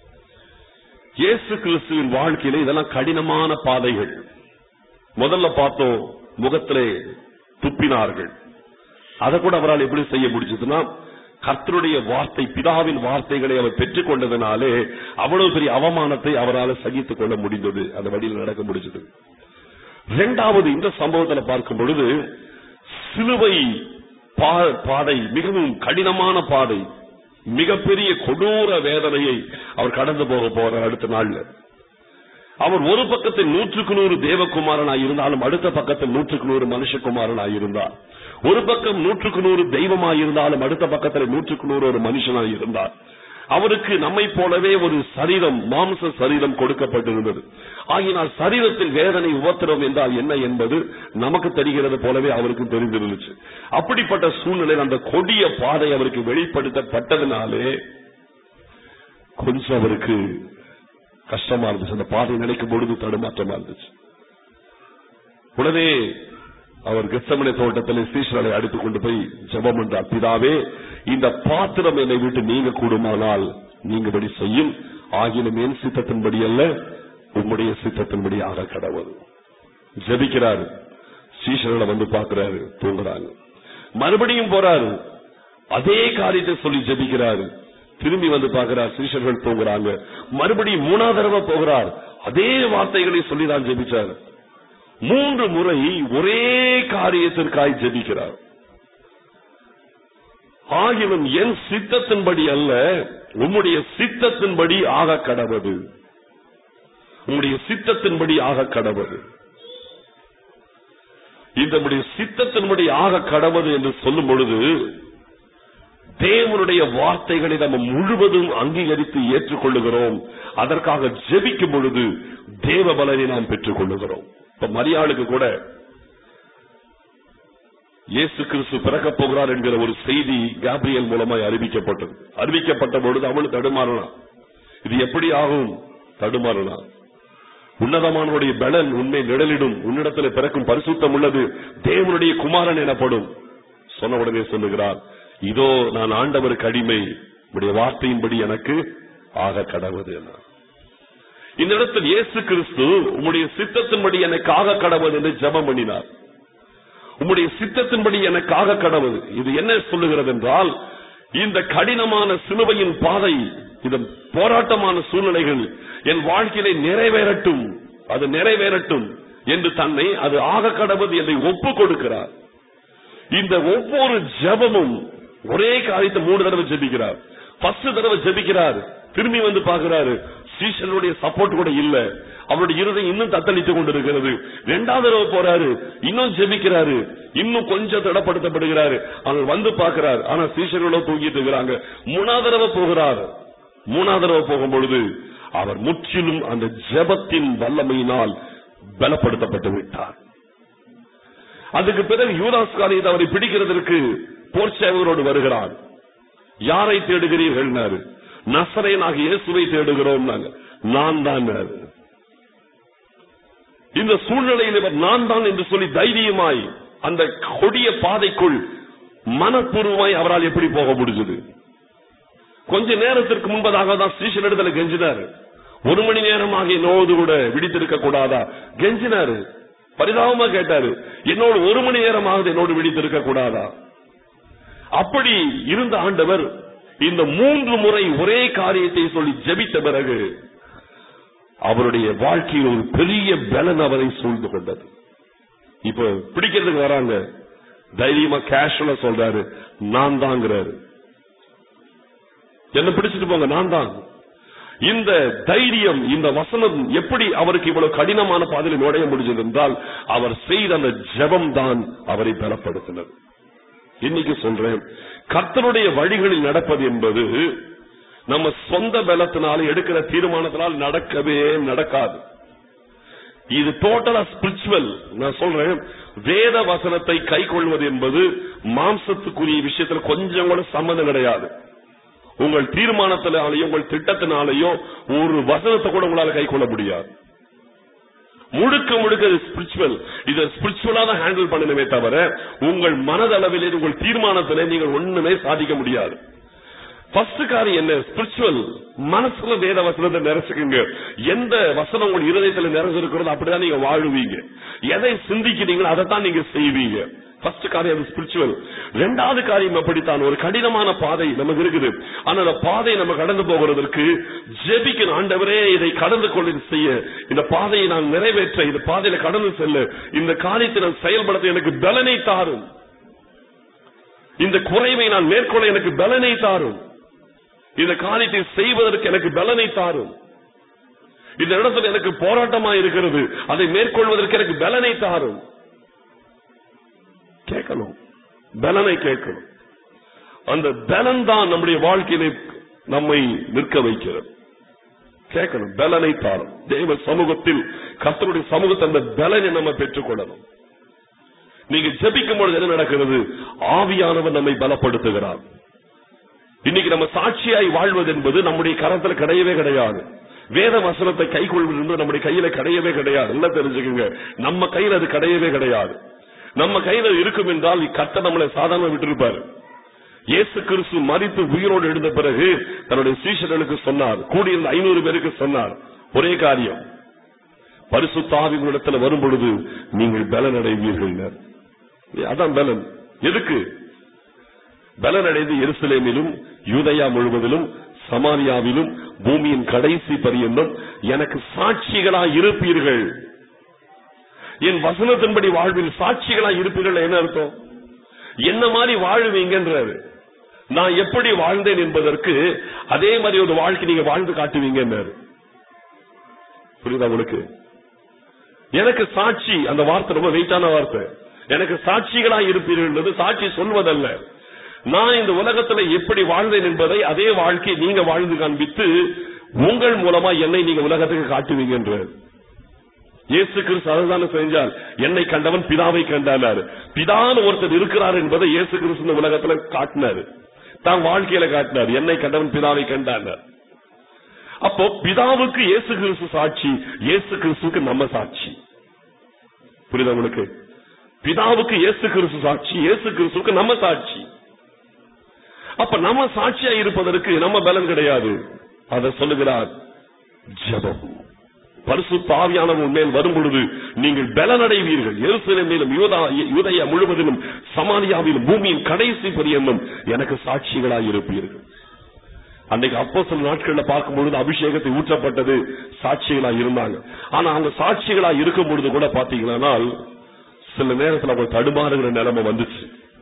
இயேசு கிறிஸ்துவின் வாழ்க்கையில இதெல்லாம் கடினமான பாதைகள் முதல்ல பார்த்தோம் முகத்திலே துப்பினார்கள் அதை கூட அவரால் எப்படி செய்ய முடிஞ்சதுன்னா கர்த்தருடைய வார்த்தை பிதாவின் வார்த்தைகளை அவர் பெற்றுக் கொண்டதனாலே அவ்வளவு பெரிய அவமானத்தை அவரால் சகித்துக் கொள்ள முடிந்தது அந்த வழியில் நடக்க முடிஞ்சது இரண்டாவது இந்த சம்பவத்துல பார்க்கும் பொழுது சிலுவை பா- பாதை மிகவும் கடினமான பாதை மிகப்பெரிய கொடூர வேதனையை அவர் கடந்து போக போற அடுத்த நாள்ல அவர் ஒரு பக்கத்தில் நூற்றுக்கு நூறு தேவகுமாரனாய் இருந்தாலும் அடுத்த பக்கத்தில் நூற்றுக்கு நூறு மனுஷகுமாரனாய் இருந்தார் ஒரு பக்கம் நூற்றுக்கு நூறு தெய்வமாய் இருந்தாலும் அடுத்த பக்கத்தில் நூற்றுக்கு நூறு ஒரு மனுஷனாய் இருந்தார் அவருக்கு நம்மை போலவே ஒரு சரீரம் மாம்ச சரீரம் கொடுக்கப்பட்டிருந்தது ஆகினால் சரீரத்தில் வேதனை உபத்திரம் என்றால் என்ன என்பது நமக்கு தெரிகிறது போலவே அவருக்கு தெரிந்திருந்துச்சு அப்படிப்பட்ட சூழ்நிலையில் அந்த கொடிய பாதை அவருக்கு வெளிப்படுத்தப்பட்டதினாலே கொஞ்சம் அவருக்கு கஷ்டமா இருந்துச்சு அந்த பாதை நினைக்கும் பொழுது தடுமாற்றமா இருந்துச்சு உடனே அவர் கெத்தமனை தோட்டத்தில் சீசர்களை அடித்துக் கொண்டு போய் ஜெபம் என்றார் பிதாவே இந்த பாத்திரம் என்னை விட்டு நீங்க கூடுமானால் நீங்கபடி செய்யும் ஆகிலும் என் சித்தத்தின்படி அல்ல உம்முடைய சித்தத்தின்படி ஆக கடவுள் ஜெபிக்கிறாரு சீசர்களை வந்து பார்க்கிறாரு தூங்குறாங்க மறுபடியும் போறாரு அதே காரியத்தை சொல்லி ஜெபிக்கிறாரு திரும்பி வந்து பார்க்கிறார் சீஷர்கள் தூங்குறாங்க மறுபடியும் மூணாவது தடவை போகிறார் அதே வார்த்தைகளை சொல்லி தான் ஜெபிச்சார் மூன்று முறை ஒரே காரியத்திற்காய் ஜெபிக்கிறார் ஆகிலும் என் சித்தத்தின்படி அல்ல உம்முடைய சித்தத்தின்படி ஆக கடவது உம்முடைய சித்தத்தின்படி ஆக கடவது இந்த நம்முடைய சித்தத்தின்படி ஆக கடவது என்று சொல்லும் பொழுது தேவனுடைய வார்த்தைகளை நம்ம முழுவதும் அங்கீகரித்து ஏற்றுக்கொள்ளுகிறோம் அதற்காக ஜெபிக்கும் பொழுது தேவ பலனை நாம் பெற்றுக் கொள்ளுகிறோம் இப்ப மரியாளுக்கு கூட இயேசு கிறிஸ்து பிறக்கப் போகிறார் என்கிற ஒரு செய்தி கேப்ரியல் மூலமாய் அறிவிக்கப்பட்டது அறிவிக்கப்பட்ட பொழுது அவள் தடுமாறலாம் இது எப்படி ஆகும் தடுமாறலாம் உன்னதமானவருடைய பலன் உண்மை நிழலிடும் உன்னிடத்தில் பிறக்கும் பரிசுத்தம் உள்ளது தேவனுடைய குமாரன் எனப்படும் சொன்ன உடனே சொல்லுகிறார் இதோ நான் ஆண்டவருக்கு அடிமை உடைய வார்த்தையின்படி எனக்கு ஆக கடவுது என்ன இந்த இடத்தில் இயேசு கிறிஸ்து உம்முடைய சித்தத்தின்படி எனக்கு ஆக கடவுது என்று ஜெபம் பண்ணினார் உம்முடைய சித்தத்தின்படி எனக்கு ஆக கடவுது இது என்ன சொல்லுகிறது என்றால் இந்த கடினமான சிலுவையின் பாதை இந்த போராட்டமான சூழ்நிலைகள் என் வாழ்க்கையிலே நிறைவேறட்டும் அது நிறைவேறட்டும் என்று தன்னை அது ஆக கடவுது என்று ஒப்பு கொடுக்கிறார் இந்த ஒவ்வொரு ஜெபமும் ஒரே காரியத்தை மூணு தடவை ஜெபிக்கிறார் ஃபர்ஸ்ட் தடவை ஜெபிக்கிறார் திரும்பி வந்து பார்க்கிறாரு சீசனுடைய சப்போர்ட் கூட இல்ல அவருடைய இருதயம் இன்னும் தத்தளித்து கொண்டிருக்கிறது இரண்டாவது தடவை போறாரு இன்னும் ஜெபிக்கிறாரு இன்னும் கொஞ்சம் தடப்படுத்தப்படுகிறாரு அவர் வந்து பார்க்கிறார் ஆனா சீசர்களோ தூங்கிட்டு இருக்கிறாங்க மூணாவது தடவை போகிறார் மூணாவது தடவை போகும் பொழுது அவர் முற்றிலும் அந்த ஜெபத்தின் வல்லமையினால் பலப்படுத்தப்பட்டு விட்டார் அதுக்கு பிறகு யூதாஸ் காரியத்தை அவரை பிடிக்கிறதற்கு போர் சேவகரோடு வருகிறார் யாரை தேடுகிறீர்கள் நசரையனாக இயேசுவை தேடுகிறோம் நான் தான் இந்த சூழ்நிலையில் இவர் நான் தான் என்று சொல்லி தைரியமாய் அந்த கொடிய பாதைக்குள் மனப்பூர்வமாய் அவரால் எப்படி போக முடிஞ்சது கொஞ்ச நேரத்திற்கு முன்பதாக தான் ஸ்டேஷன் இடத்துல கெஞ்சினார் ஒரு மணி நேரமாக என்னோடு கூட விடித்திருக்க கூடாதா கெஞ்சினாரு பரிதாபமா கேட்டாரு என்னோடு ஒரு மணி நேரமாவது என்னோடு விழித்திருக்க கூடாதா அப்படி இருந்த ஆண்டவர் இந்த மூன்று முறை ஒரே காரியத்தை சொல்லி ஜெபித்த பிறகு அவருடைய வாழ்க்கையில் ஒரு பெரிய பலன் அவரை சூழ்ந்து கொண்டது இப்ப பிடிக்கிறதுக்கு வராங்க தைரியமா கேஷுவலா சொல்றாரு நான் தாங்கிறாரு என்ன பிடிச்சிட்டு போங்க நான் தான் இந்த தைரியம் இந்த வசனம் எப்படி அவருக்கு இவ்வளவு கடினமான பாதையில் நுழைய முடிஞ்சது என்றால் அவர் செய்த அந்த ஜெபம் தான் அவரை பலப்படுத்தினது இன்னைக்கு சொல்றேன் கர்த்தருடைய வழிகளில் நடப்பது என்பது நம்ம சொந்த பலத்தினால எடுக்கிற தீர்மானத்தினால் நடக்கவே நடக்காது இது டோட்டலா ஸ்பிரிச்சுவல் நான் சொல்றேன் வேத வசனத்தை கை கொள்வது என்பது மாம்சத்துக்குரிய விஷயத்துல கொஞ்சம் கூட சம்மந்தம் கிடையாது உங்கள் தீர்மானத்தினாலேயோ உங்கள் திட்டத்தினாலேயோ ஒரு வசனத்தை கூட உங்களால கை கொள்ள முடியாது முழுக்க முழுக்க இது ஸ்பிரிச்சுவல் இதை ஸ்பிரிச்சுவலா தான் ஹேண்டில் பண்ணணுமே தவிர உங்கள் மனதளவிலே உங்கள் தீர்மானத்திலே நீங்கள் ஒண்ணுமே சாதிக்க முடியாது ஃபர்ஸ்ட் காரியம் என்ன ஸ்பிரிச்சுவல் மனசுல வேத வசனத்தை நிறைச்சுக்குங்க எந்த வசனம் உங்கள் இருதயத்துல நிறைஞ்சிருக்கிறதோ அப்படிதான் நீங்க வாழுவீங்க எதை சிந்திக்கிறீங்களோ அதை தான் நீங்க செய்வீங்க ஃபர்ஸ்ட் காரியம் ஸ்பிரிச்சுவல் ரெண்டாவது காரியம் அப்படித்தான் ஒரு கடினமான பாதை நமக்கு இருக்குது ஆனா அந்த பாதை நம்ம கடந்து போகிறதற்கு ஜெபிக்கணும் ஆண்டவரே இதை கடந்து கொண்டு செய்ய இந்த பாதையை நான் நிறைவேற்ற இந்த பாதையில கடந்து செல்ல இந்த காரியத்தை நான் செயல்படுத்த எனக்கு பலனை தாரும் இந்த குறைவை நான் மேற்கொள்ள எனக்கு பலனை தாரும் இந்த காரியத்தை செய்வதற்கு எனக்கு பலனை தாரும் இந்த இடத்துல எனக்கு போராட்டமா இருக்கிறது அதை மேற்கொள்வதற்கு எனக்கு பலனை தாரும் கேட்கணும் பலனை கேட்கணும் அந்த பலன் தான் நம்முடைய வாழ்க்கையிலே நம்மை நிற்க வைக்கிறது கேட்கணும் பலனை தாரும் தேவ சமூகத்தில் கர்த்தருடைய சமூகத்தை அந்த பலனை நம்ம பெற்றுக்கொள்ளணும் நீங்க ஜெபிக்கும் பொழுது என்ன நடக்கிறது ஆவியானவர் நம்மை பலப்படுத்துகிறார் இன்னைக்கு நம்ம சாட்சியாய் வாழ்வது என்பது நம்முடைய கரத்துல கிடையவே கிடையாது வேத வசனத்தை கை கொள்வது என்பது நம்முடைய கையில கிடையவே கிடையாது நல்லா தெரிஞ்சுக்கோங்க நம்ம கையில அது கிடையவே கிடையாது நம்ம கையில இருக்கும் என்றால் கத்த நம்மளை சாதாரண விட்டிருப்பாரு இயேசு கிறிஸ்து மறித்து உயிரோடு எழுந்த பிறகு தன்னுடைய சீஷர்களுக்கு சொன்னார் கூடியிருந்த ஐநூறு பேருக்கு சொன்னார் ஒரே காரியம் பரிசுத்தாவி இடத்துல வரும் பொழுது நீங்கள் பலன் அடைவீர்கள் அதான் பலன் எதுக்கு பலன் அடைந்து எருசலேமிலும் யூதயா முழுவதிலும் சமாரியாவிலும் பூமியின் கடைசி பரியந்தம் எனக்கு சாட்சிகளா இருப்பீர்கள் என் வசனத்தின்படி வாழ்வில் சாட்சிகளா இருப்பீர்கள் என்ன அர்த்தம் என்ன மாதிரி வாழுவீங்கன்றாரு நான் எப்படி வாழ்ந்தேன் என்பதற்கு அதே மாதிரி ஒரு வாழ்க்கை நீங்க வாழ்ந்து காட்டுவீங்கன்றாரு புரியுதா உங்களுக்கு எனக்கு சாட்சி அந்த வார்த்தை ரொம்ப வெயிட்டான வார்த்தை எனக்கு சாட்சிகளா இருப்பீர்கள் சாட்சி சொல்வதல்ல நான் இந்த உலகத்துல எப்படி வாழ்ந்தேன் என்பதை அதே வாழ்க்கை நீங்க வாழ்ந்து காண்பித்து உங்கள் மூலமா என்னை நீங்க உலகத்துக்கு காட்டுவீங்கன்றார் இயேசு கிறிஸ்து அதுதானே செஞ்சால் என்னை கண்டவன் பிதாவை கண்டானார் பிதான் ஒருத்தர் இருக்கிறார் என்பதை இயேசு கிறிஸ்து இந்த உலகத்துல காட்டினாரு தான் வாழ்க்கையில காட்டினார் என்னை கண்டவன் பிதாவை கண்டானார் அப்போ பிதாவுக்கு இயேசு கிறிஸ்து சாட்சி இயேசு கிறிஸ்துக்கு நம்ம சாட்சி புரியுதா உங்களுக்கு பிதாவுக்கு இயேசு கிறிஸ்து சாட்சி இயேசு கிறிஸ்துக்கு நம்ம சாட்சி அப்ப நம்ம சாட்சியா இருப்பதற்கு நம்ம பலன் கிடையாது அதை சொல்லுகிறார் ஜபம் பரிசு பாவியானவன் மேல் வரும் பொழுது நீங்கள் பலனடைவீர்கள் எருசலேமிலும் யூதயா முழுவதிலும் சமானியாவிலும் பூமியின் கடைசி பரியந்தம் எனக்கு சாட்சிகளாய் இருப்பீர்கள் அன்னைக்கு அப்போ சில நாட்கள்ல பார்க்கும் பொழுது அபிஷேகத்தை ஊற்றப்பட்டது சாட்சிகளா இருந்தாங்க ஆனா அவங்க சாட்சிகளா இருக்கும் பொழுது கூட பாத்தீங்கன்னா சில நேரத்தில் அவங்க தடுமாறுகிற நிலைமை வந்துச்சு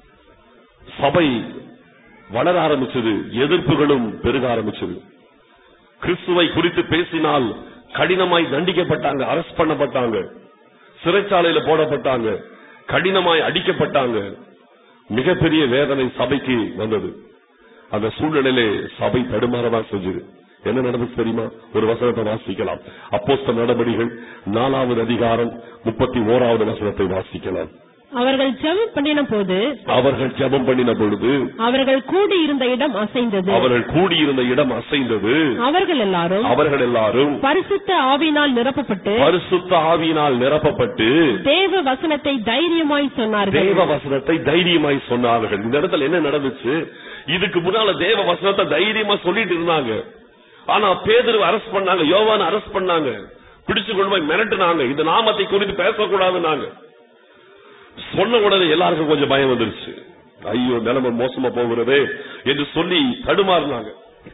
சபை வளர ஆரம்பிச்சது எதிர்ப்புகளும் பெருக ஆரம்பிச்சது கிறிஸ்துவை குறித்து பேசினால் கடினமாய் தண்டிக்கப்பட்டாங்க அரஸ்ட் பண்ணப்பட்டாங்க சிறைச்சாலையில போடப்பட்டாங்க கடினமாய் அடிக்கப்பட்டாங்க மிகப்பெரிய வேதனை சபைக்கு வந்தது அந்த சூழ்நிலையிலே சபை தடுமாறதான் செஞ்சது என்ன நடந்தது தெரியுமா ஒரு வசனத்தை வாசிக்கலாம் அப்போஸ்த நடவடிகள் நாலாவது அதிகாரம் முப்பத்தி ஓராவது வசனத்தை வாசிக்கலாம் அவர்கள் ஜெபம் பண்ணின போது அவர்கள் ஜெபம் பண்ணின பொழுது அவர்கள் கூடியிருந்த இடம் அசைந்தது அவர்கள் கூடியிருந்த இடம் அசைந்தது அவர்கள் எல்லாரும் அவர்கள் எல்லாரும் பரிசுத்த ஆவினால் நிரப்பப்பட்டு பரிசுத்த ஆவியினால் நிரப்பப்பட்டு தேவ வசனத்தை தைரியமாய் சொன்னார்கள் தேவ வசனத்தை தைரியமாய் சொன்னார்கள் இந்த இடத்துல என்ன நடந்துச்சு இதுக்கு முன்னால தேவ வசனத்தை தைரியமா சொல்லிட்டு இருந்தாங்க ஆனா பேதர் அரெஸ்ட் பண்ணாங்க யோவான் அரெஸ்ட் பண்ணாங்க பிடிச்சு கொண்டு போய் மிரட்டுனாங்க இந்த நாமத்தை குறித்து பேசக்கூடாதுன்னாங்க சொன்ன உடனே எல்லாருக்கும் கொஞ்சம் பயம் வந்துருச்சு ஐயோ நிலைமை மோசமா போகிறதே என்று சொல்லி தடுமாறினாங்க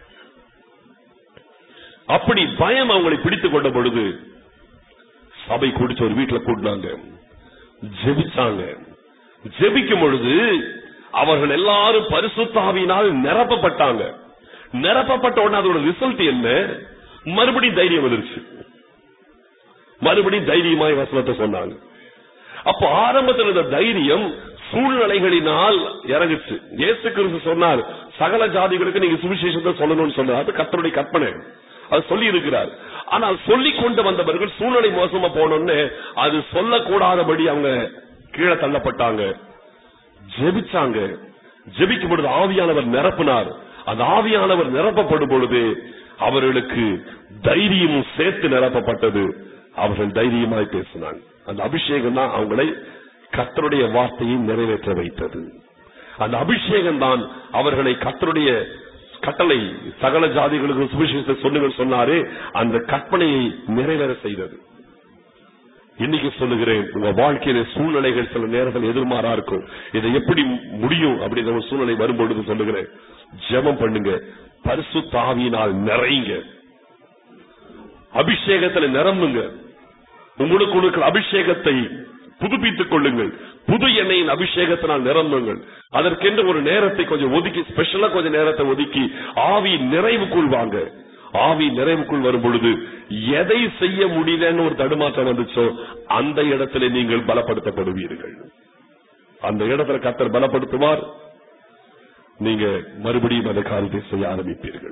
அப்படி பயம் அவங்களை பிடித்துக் கொண்ட பொழுது சபை குடிச்சு ஒரு வீட்டுல கூட்டினாங்க ஜெபிச்சாங்க ஜெபிக்கும் பொழுது அவர்கள் எல்லாரும் பரிசுத்தாவினால் நிரப்பப்பட்டாங்க நிரப்பப்பட்ட உடனே அதோட ரிசல்ட் என்ன மறுபடியும் தைரியம் வந்துருச்சு மறுபடியும் தைரியமாய் வசனத்தை சொன்னாங்க அப்போ ஆரம்பத்தில் இருந்த தைரியம் சூழ்நிலைகளினால் இறங்குச்சு இயேசு கிறிஸ்து சொன்னார் சகல ஜாதிகளுக்கு நீங்க சுவிசேஷத்தை சொல்லணும்னு சொன்னார் அது கத்தருடைய கற்பனை அது சொல்லி இருக்கிறார் ஆனால் சொல்லி கொண்டு வந்தவர்கள் சூழ்நிலை மோசமா போனோன்னு அது சொல்லக்கூடாதபடி அவங்க கீழே தள்ளப்பட்டாங்க ஜெபிச்சாங்க ஜெபிக்கும் பொழுது ஆவியானவர் நிரப்பினார் அந்த ஆவியானவர் நிரப்பப்படும் பொழுது அவர்களுக்கு தைரியமும் சேர்த்து நிரப்பப்பட்டது அவர்கள் தைரியமாய் பேசினாங்க அந்த அபிஷேகம் தான் அவங்களை கத்தருடைய வார்த்தையை நிறைவேற்ற வைத்தது அந்த அபிஷேகம் தான் அவர்களை கத்தருடைய கட்டளை சகல ஜாதிகளுக்கு சுவிசேஷத்தை சொல்லுங்கள் சொன்னாரே அந்த கற்பனையை நிறைவேற செய்தது இன்னைக்கு சொல்லுகிறேன் உங்க வாழ்க்கையில சூழ்நிலைகள் சில நேரத்தில் எதிர்மாறா இருக்கும் இதை எப்படி முடியும் அப்படிங்கிற ஒரு சூழ்நிலை வரும்பொழுது சொல்லுகிறேன் ஜெபம் பண்ணுங்க பரிசு தாவியினால் நிறைங்க அபிஷேகத்துல நிரம்புங்க உங்களுக்கு இருக்கிற அபிஷேகத்தை புதுப்பித்துக் கொள்ளுங்கள் புது எண்ணெயின் அபிஷேகத்தினால் நிரம்புங்கள் அதற்கென்று ஒரு நேரத்தை கொஞ்சம் ஒதுக்கி ஸ்பெஷலா கொஞ்சம் நேரத்தை ஒதுக்கி ஆவி நிறைவுக்குள் வாங்க ஆவி நிறைவுக்குள் வரும் பொழுது எதை செய்ய முடியலன்னு ஒரு தடுமாற்றம் வந்துச்சோ அந்த இடத்துல நீங்கள் பலப்படுத்தப்படுவீர்கள் அந்த இடத்துல கத்தர் பலப்படுத்துவார் நீங்க மறுபடியும் அந்த காரியத்தை செய்ய ஆரம்பிப்பீர்கள்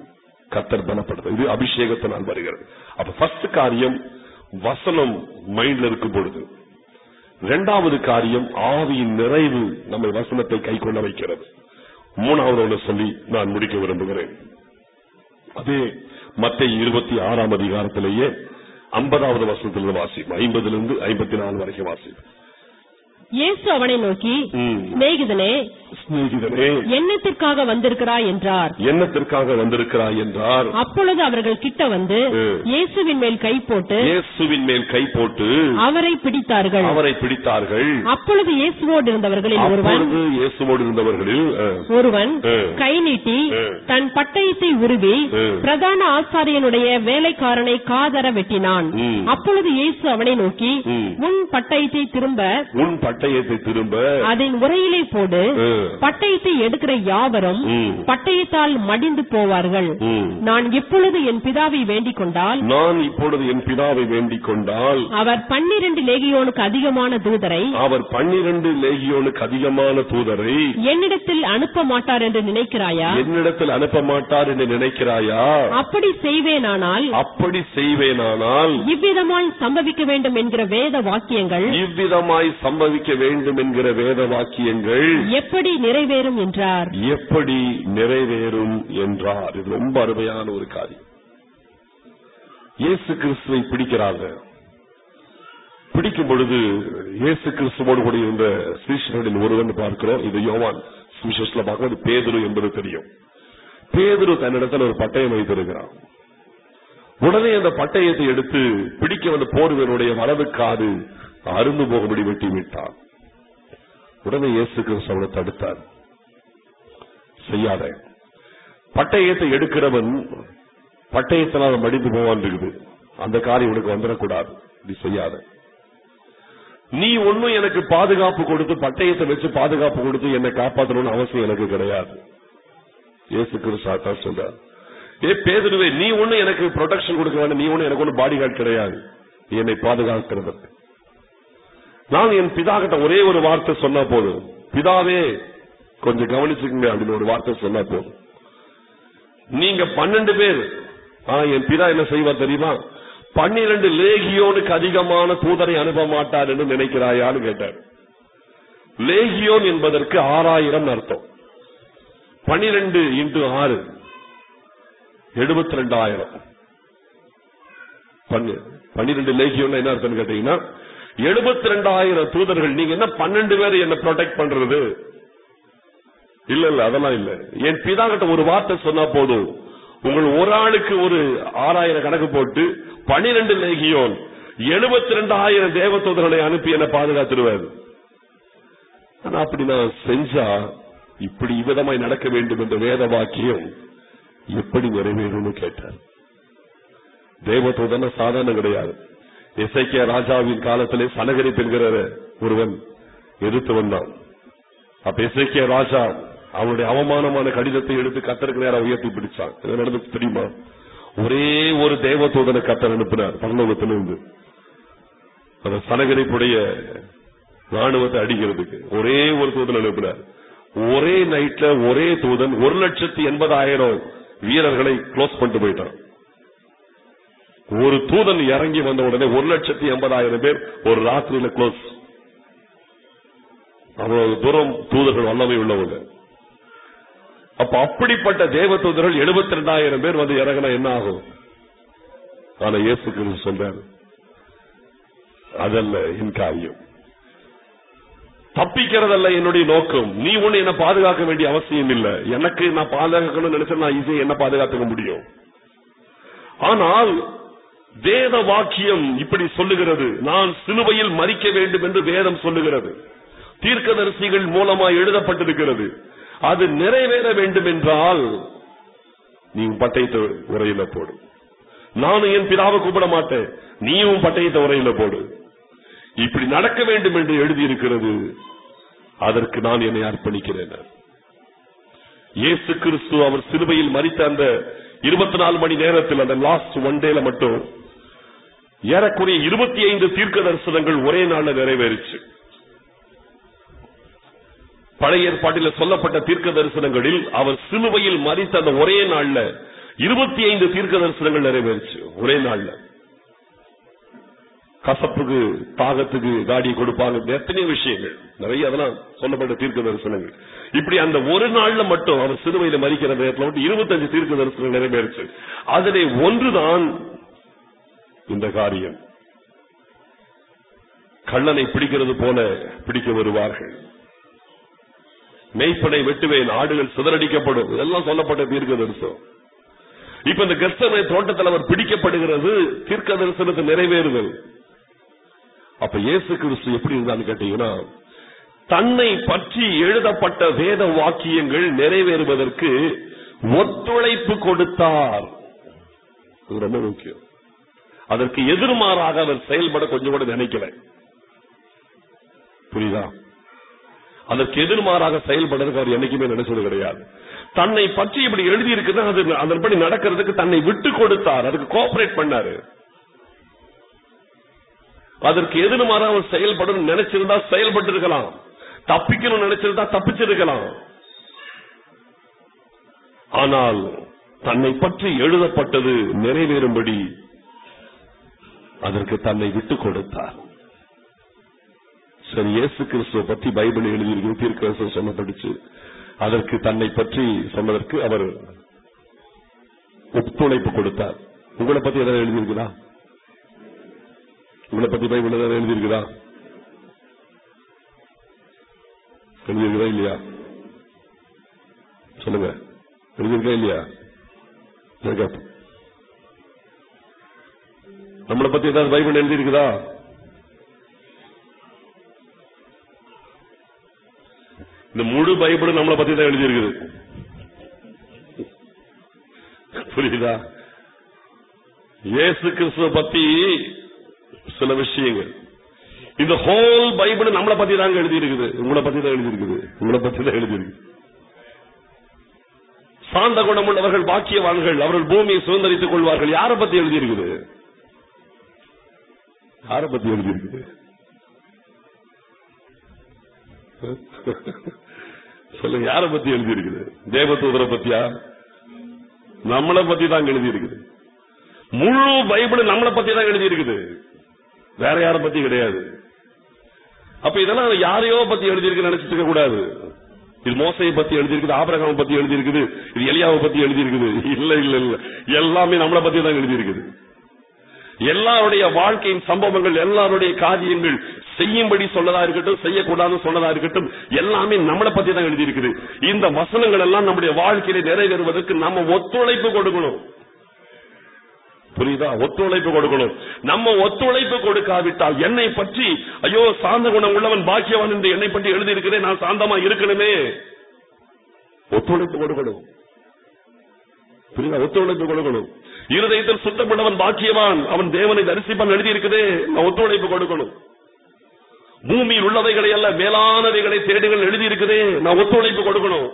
கத்தர் பலப்படுத்த இது அபிஷேகத்தினால் வருகிறது அப்ப ஃபர்ஸ்ட் காரியம் வசனம் மைண்ட்ல இருக்கும் பொழுது இரண்டாவது காரியம் ஆவியின் நிறைவு நம்மை வசனத்தை கை கொள்ள வைக்கிறது மூணாவது ஒன்று சொல்லி நான் முடிக்க விரும்புகிறேன் அதே மத்திய இருபத்தி ஆறாம் அதிகாரத்திலேயே ஐம்பதாவது வசனத்திலிருந்து வாசிப்போம் ஐம்பதிலிருந்து ஐம்பத்தி நாலு வரைக்கும் வாசிப்போம் இயேசு அவனை நோக்கி ம். சிநேகிதனே சிநேகிதனே எண்ணத்திற்காக வந்திருக்கிறாய் என்றார் எண்ணத்திற்காக வந்திருக்கிறாய் என்றார் அப்பொழுது அவர்கள் கிட்ட வந்து ம். இயேசுவின் மேல் கை போட்டு இயேசுவின் மேல் கை போட்டு அவரை பிடித்தார்கள் அவரை பிடித்தார்கள் அப்பொழுது இயேசுவோடு இருந்தவர்களில் ஒருவன் அப்பொழுது இயேசுவோடு இருந்தவர்களில் அஹ், ஒருவன் ம். கை நீட்டி ம். தன் பட்டயத்தை உருவி ம். பிரதான ஆசாரியனுடைய வேலைக்காரனை காதர வெட்டினான் ம். அப்பொழுது இயேசு அவனை நோக்கி ம். உன் பட்டயத்தை திரும்ப உன் பட்டயத்தை திரும்ப அதன் உரையிலே போடு ம். பட்டயத்தை எடுக்கிற யாவரும் ம். பட்டயத்தால் மடிந்து போவார்கள் ம். நான் எப்பொழுது என் பிதாவை வேண்டிக் கொண்டால் நான் இப்பொழுது என் பிதாவை வேண்டிக் கொண்டால் அவர் பன்னிரண்டு லேகியோனுக்கு அதிகமான தூதரை அவர் பன்னிரண்டு லேகியோனுக்கு அதிகமான தூதரை என்னிடத்தில் அனுப்ப மாட்டார் என்று நினைக்கிறாயா என்னிடத்தில் அனுப்ப மாட்டார் என்று நினைக்கிறாயா அப்படி செய்வேனானால் அப்படி செய்வேனானால் இவ்விதமாய் சம்பவிக்க வேண்டும் என்கிற வேத வாக்கியங்கள் இவ்விதமாய் சம்பவிக்க வேண்டும் என்கிற வேத வாக்கியங்கள் எப்படி நிறைவேறும் என்றார் எப்படி நிறைவேறும் என்றார் இது ரொம்ப அருமையான ஒரு காரியம் இயேசு கிறிஸ்துவை பிடிக்கிறாங்க பிடிக்கும் பொழுது இயேசு கிறிஸ்துவோடு கூட இருந்த சீஷர்களில் ஒருவன் பார்க்கிறோம் இது யோவான் சுவிசேஷத்துல பார்க்கும்போது பேதுரு என்பது தெரியும் பேதுரு தன்னிடத்தில் ஒரு பட்டயம் வைத்திருக்கிறான் உடனே அந்த பட்டயத்தை எடுத்து பிடிக்க வந்த போர்வனுடைய வலது காது அருந்து போகும்படி வெட்டி விட்டான் உடனே இயேசு கிறிஸ்து அவனை தடுத்தார் செய்யாத பட்டயத்தை எடுக்கிறவன் பட்டயத்தினால் மடிந்து போவான் இருக்குது அந்த காரியம் உனக்கு வந்துடக்கூடாது நீ செய்யாத நீ ஒன்னும் எனக்கு பாதுகாப்பு கொடுத்து பட்டயத்தை வச்சு பாதுகாப்பு கொடுத்து என்னை காப்பாற்றணும்னு அவசியம் எனக்கு கிடையாது இயேசு கிறிஸ்து சொல்றார் ஏ பேதுருவே நீ ஒண்ணு எனக்கு ப்ரொடெக்ஷன் கொடுக்க வேண்டாம் நீ ஒண்ணு எனக்கு ஒண்ணு பாடி கார்டு கிடையாது நீ என்னை பாதுகாக்கிறதற்கு நான் என் பிதா கிட்ட ஒரே ஒரு வார்த்தை சொன்னா போதும் பிதாவே கொஞ்சம் கவனிச்சுக்கங்க அப்படின்னு ஒரு வார்த்தை சொன்னா போதும் நீங்க பன்னெண்டு பேர் ஆ, என் பிதா என்ன செய்வார் தெரியுமா பன்னிரண்டு லேகியோனுக்கு அதிகமான தூதரை அனுப்ப மாட்டார் என்று நினைக்கிறாயான்னு கேட்டார் லேகியோன் என்பதற்கு ஆறாயிரம் அர்த்தம் பன்னிரண்டு இன்டு ஆறு எழுபத்தி ரெண்டாயிரம் பன்னிரண்டு லேகியோன் என்ன அர்த்தம் கேட்டீங்கன்னா எழுபத்தி ரெண்டாயிரம் தூதர்கள் நீங்க என்ன பன்னெண்டு பேர் என்ன ப்ரொடெக்ட் பண்றது இல்ல இல்ல அதெல்லாம் இல்ல என் பிதா கிட்ட ஒரு வார்த்தை சொன்னா போதும் உங்கள் ஒரு ஆளுக்கு ஒரு ஆறாயிரம் கணக்கு போட்டு பனிரெண்டு லேகியோன் எழுபத்தி ரெண்டாயிரம் தேவதூதர்களை அனுப்பி என்ன பாதுகாத்துருவார் ஆனா அப்படி நான் செஞ்சா இப்படி இவ்விதமாய் நடக்க வேண்டும் என்ற வேத வாக்கியம் எப்படி நிறைவேறும்னு கேட்டார் தேவதூதன சாதாரணம் கிடையாது இசைக்கிய ராஜாவின் காலத்திலே சனகரிப் என்கிற ஒருவன் எதிர்த்து வந்தான் அப்ப இசைக்கிய ராஜா அவனுடைய அவமானமான கடிதத்தை எடுத்து கத்தருக்கு நேரம் உயர்த்தி பிடிச்சான் இது நடந்து தெரியுமா ஒரே ஒரு தேவதூதனை கத்தர் அனுப்பினார் பரலோகத்திலிருந்து அந்த சனகரிப்புடைய ராணுவத்தை அடிக்கிறதுக்கு ஒரே ஒரு தூதன் அனுப்பினார் ஒரே நைட்ல ஒரே தூதன் ஒரு லட்சத்தி எண்பதாயிரம் வீரர்களை க்ளோஸ் பண்ணிட்டு போயிட்டான் ஒரு தூதன் இறங்கி வந்த உடனே ஒரு லட்சத்தி எண்பதாயிரம் பேர் ஒரு ராத்திரியில க்ளோஸ் அவ்வளவு தூரம் தூதர்கள் வல்லமை உள்ளவங்க அப்ப அப்படிப்பட்ட தேவ தூதர்கள் எழுபத்தி ரெண்டாயிரம் பேர் வந்து இறங்கினா என்ன ஆகும் ஆனா இயேசு கிறிஸ்து சொல்றாரு அதல்ல என் காரியம் தப்பிக்கிறதல்ல என்னுடைய நோக்கம் நீ ஒண்ணு என்ன பாதுகாக்க வேண்டிய அவசியம் இல்ல எனக்கு நான் பாதுகாக்கணும்னு நினைச்சா நான் ஈஸியா என்ன பாதுகாத்துக்க முடியும் ஆனால் வேத வாக்கியம் இப்படி சொல்லுகிறது நான் சிலுவையில் மறிக்க வேண்டும் என்று வேதம் சொல்லுகிறது தீர்க்கதரிசிகள் மூலமா எழுதப்பட்டிருக்கிறது அது நிறைவேற வேண்டும் என்றால் நீ உன் பட்டயத்தை உரையில போடு நானும் என் பிதாவை கூப்பிட மாட்டேன் நீயும் பட்டயத்தை உரையில போடு இப்படி நடக்க வேண்டும் என்று எழுதியிருக்கிறது அதற்கு நான் என்னை அர்ப்பணிக்கிறேன் இயேசு கிறிஸ்து அவர் சிலுவையில் மறித்த அந்த இருபத்தி நாலு மணி நேரத்தில் அந்த லாஸ்ட் ஒன் டேல மட்டும் ஏறக்குறைய இருபத்தி ஐந்து தீர்க்க தரிசனங்கள் ஒரே நாள்ல நிறைவேறிச்சு பழைய ஏற்பாட்டில் சொல்லப்பட்ட தீர்க்க தரிசனங்களில் அவர் சிலுவையில் மறித்த அந்த ஒரே நாள்ல இருபத்தி ஐந்து தீர்க்க தரிசனங்கள் நிறைவேறுச்சு ஒரே நாள்ல கசப்புக்கு தாகத்துக்கு காடி கொடுப்பாங்க எத்தனையோ விஷயங்கள் நிறைய அதெல்லாம் சொல்லப்பட்ட தீர்க்க தரிசனங்கள் இப்படி அந்த ஒரு நாள்ல மட்டும் அவர் சிறுவையில மறிக்கிற நேரத்தில் மட்டும் இருபத்தஞ்சு தீர்க்க தரிசனம் நிறைவேறுச்சு அதிலே ஒன்றுதான் இந்த காரியம் கள்ளனை பிடிக்கிறது போல பிடிக்க வருவார்கள் மெய்ப்பனை வெட்டுவேன் ஆடுகள் சிதறடிக்கப்படும் இதெல்லாம் சொல்லப்பட்ட தீர்க்க தரிசனம் இப்ப இந்த கெஸ்தனை தோட்டத்தில் அவர் பிடிக்கப்படுகிறது தீர்க்க தரிசனத்தை நிறைவேறுதல் அப்ப இயேசு கிறிஸ்து எப்படி இருந்தான்னு கேட்டீங்கன்னா தன்னை பற்றி எழுதப்பட்ட வேத வாக்கியங்கள் நிறைவேறுவதற்கு ஒத்துழைப்பு கொடுத்தார் இது ரொம்ப முக்கியம் அதற்கு எதிர்மாறாக அவர் செயல்பட கொஞ்சம் கூட நினைக்கல புரியுதா அதற்கு எதிர்மாறாக செயல்படுறதுக்கு அவர் என்னைக்குமே நினைச்சது கிடையாது தன்னை பற்றி இப்படி எழுதி இருக்குது அது அதன்படி நடக்கிறதுக்கு தன்னை விட்டு கொடுத்தார் அதுக்கு கோஆபரேட் பண்ணாரு அதற்கு எதிர்மாறாக அவர் செயல்படணும் நினைச்சிருந்தா செயல்பட்டு இருக்கலாம் தப்பிக்கணும் நினைச்சிருந்தா தப்பிச்சிருக்கலாம் ஆனால் தன்னை பற்றி எழுதப்பட்டது நிறைவேறும்படி அதற்கு தன்னை விட்டுக் கொடுத்தார் சரி இயேசு கிறிஸ்துவ பற்றி பைபிள் எழுதியிருக்கு தீர்க்கரசு சொல்லப்பட்டுச்சு அதற்கு தன்னை பற்றி சொன்னதற்கு அவர் ஒத்துழைப்பு கொடுத்தார் உங்களை பத்தி ஏதாவது எழுதியிருக்குதா உங்களை பத்தி பைபிள் ஏதாவது எழுதியிருக்குதா எழுதியிருக்குதா இல்லையா சொல்லுங்க எழுதியிருக்கா இல்லையா இருக்கா? நம்மளை பத்தி ஏதாவது பைபிள் எழுதியிருக்குதா இந்த முழு பைபிளும் நம்மளை பத்தி தான் எழுதியிருக்குது புரியுதா இயேசு கிறிஸ்துவ பத்தி சில விஷயங்கள் இந்த ஹோல் பைபிள் நம்மளை பத்தி தாங்க எழுதி இருக்குது உங்களை பத்தி தான் எழுதி இருக்குது உங்களை பத்தி தான் எழுதி இருக்கு சாந்த குணமுள்ளவர்கள் பாக்கியவான்கள் அவர்கள் பூமியை சுதந்திரித்துக் கொள்வார்கள் யாரை பத்தி எழுதி இருக்குது யாரை பத்தி எழுதி இருக்குது சொல்லுங்க யாரை பத்தி எழுதி இருக்குது தேவதூதரை பத்தியா நம்மளை பத்தி தான் எழுதி இருக்குது முழு பைபிள் நம்மளை பத்தி தான் எழுதி இருக்குது வேற யாரை பத்தி கிடையாது அப்ப இதெல்லாம் யாரையோ பத்தி எழுதியிருக்கு நினைச்சிட்டு இருக்க கூடாது இது மோசையை பத்தி எழுதியிருக்குது ஆபரகாம் பத்தி எழுதியிருக்குது இது எலியாவை பத்தி எழுதியிருக்குது இல்ல இல்ல இல்ல எல்லாமே நம்மளை பத்தி தான் எழுதியிருக்குது எல்லாருடைய வாழ்க்கையின் சம்பவங்கள் எல்லாருடைய காரியங்கள் செய்யும்படி சொன்னதா இருக்கட்டும் செய்யக்கூடாதுன்னு சொன்னதா இருக்கட்டும் எல்லாமே நம்மளை பத்தி தான் எழுதியிருக்குது இந்த வசனங்கள் எல்லாம் நம்முடைய வாழ்க்கையில நிறைவேறுவதற்கு நம்ம ஒத்துழைப்பு கொடுக்கணும் புரியுதா ஒத்துழைப்பு கொடுக்கணும் நம்ம ஒத்துழைப்பு கொடுக்காவிட்டால் என்னை பற்றி ஐயோ சாந்த குணம் உள்ளவன் பாக்கியவான் என்று என்னை பற்றி எழுதியிருக்கிறேன் நான் சாந்தமா இருக்கணுமே ஒத்துழைப்பு கொடுக்கணும் புரியுதா ஒத்துழைப்பு கொடுக்கணும் இருதயத்தில் சுத்தப்பட்டவன் பாக்கியவான் அவன் தேவனை தரிசிப்பான் எழுதியிருக்குதே நான் ஒத்துழைப்பு கொடுக்கணும் பூமியில் உள்ளவைகளை அல்ல மேலானவைகளை தேடுகள் எழுதியிருக்குதே நான் ஒத்துழைப்பு கொடுக்கணும்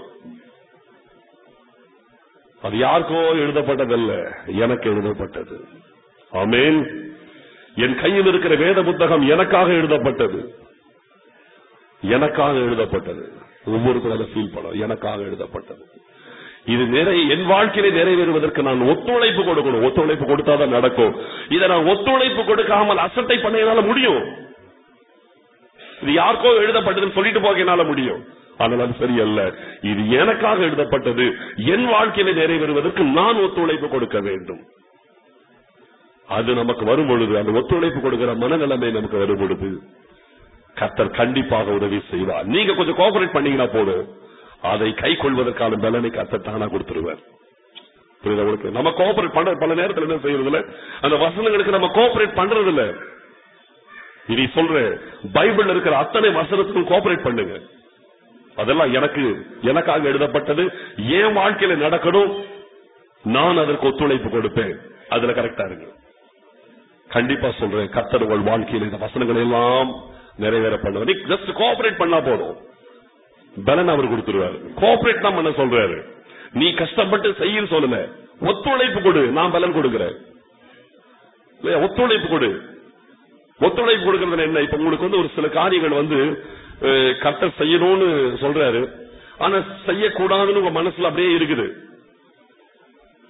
அது யாருக்கோ எழுதப்பட்டதல்ல எனக்கு எழுதப்பட்டது ஆமேன் என் கையில் இருக்கிற வேத புத்தகம் எனக்காக எழுதப்பட்டது எனக்காக எழுதப்பட்டது ஒவ்வொருத்தரும் அதை ஃபீல் பண்ண எனக்காக எழுதப்பட்டது இது நிறை என் வாழ்க்கையிலே நிறைவேறுவதற்கு நான் ஒத்துழைப்பு கொடுக்கணும் ஒத்துழைப்பு கொடுத்தாதான் நடக்கும் இதை நான் ஒத்துழைப்பு கொடுக்காமல் அசட்டை பண்ண என்னால முடியும் இது யாருக்கோ எழுதப்பட்டதுன்னு சொல்லிட்டு போக என்னால முடியும் ஆனால் அது சரியல்ல இது எனக்காக எழுதப்பட்டது என் வாழ்க்கையில நிறைவேறுவதற்கு நான் ஒத்துழைப்பு கொடுக்க வேண்டும் அது நமக்கு வரும் பொழுது அந்த ஒத்துழைப்பு கொடுக்கிற மனநிலைமை நமக்கு வரும் பொழுது கர்த்தர் கண்டிப்பாக உதவி செய்வார் நீங்க கொஞ்சம் கோஆபரேட் பண்ணீங்கன்னா போதும் அதை கை கொள்வதற்கான பலனை கர்த்தர் தானா கொடுத்துருவார் புரியுதா உங்களுக்கு நம்ம கோஆபரேட் பண்ண பல நேரத்தில் என்ன செய்யறது இல்ல அந்த வசனங்களுக்கு நம்ம கோஆபரேட் பண்றது இல்ல இனி சொல்றேன் பைபிள்ல இருக்கிற அத்தனை வசனத்துக்கும் கோஆபரேட் பண்ணுங்க அதெல்லாம் எனக்கு எனக்காக எழுதப்பட்டது என் வாழ்க்கையில நடக்கணும் நான் அதற்கு ஒத்துழைப்பு கொடுப்பேன் அதுல கரெக்டா இருக்கு கண்டிப்பா சொல்றேன் கர்த்தர் உங்கள் வாழ்க்கையில இந்த வசனங்கள் எல்லாம் நிறைவேற பண்ணுவார் நீ ஜஸ்ட் கோஆபரேட் பண்ணா போதும் பலன் அவர் கொடுத்துருவாரு கோஆபரேட் தான் பண்ண சொல்றாரு நீ கஷ்டப்பட்டு செய்யும் சொல்லல ஒத்துழைப்பு கொடு நான் பலன் கொடுக்கிறேன் இல்லையா? ஒத்துழைப்பு கொடு ஒத்துழைப்பு கொடுக்கறது என்ன இப்ப உங்களுக்கு வந்து ஒரு சில காரியங்கள் வந்து அஹ், கர்த்தர் செய்யணும்னு சொல்றாரு ஆனா செய்யக்கூடாதுன்னு உங்க மனசுல அப்படியே இருக்குது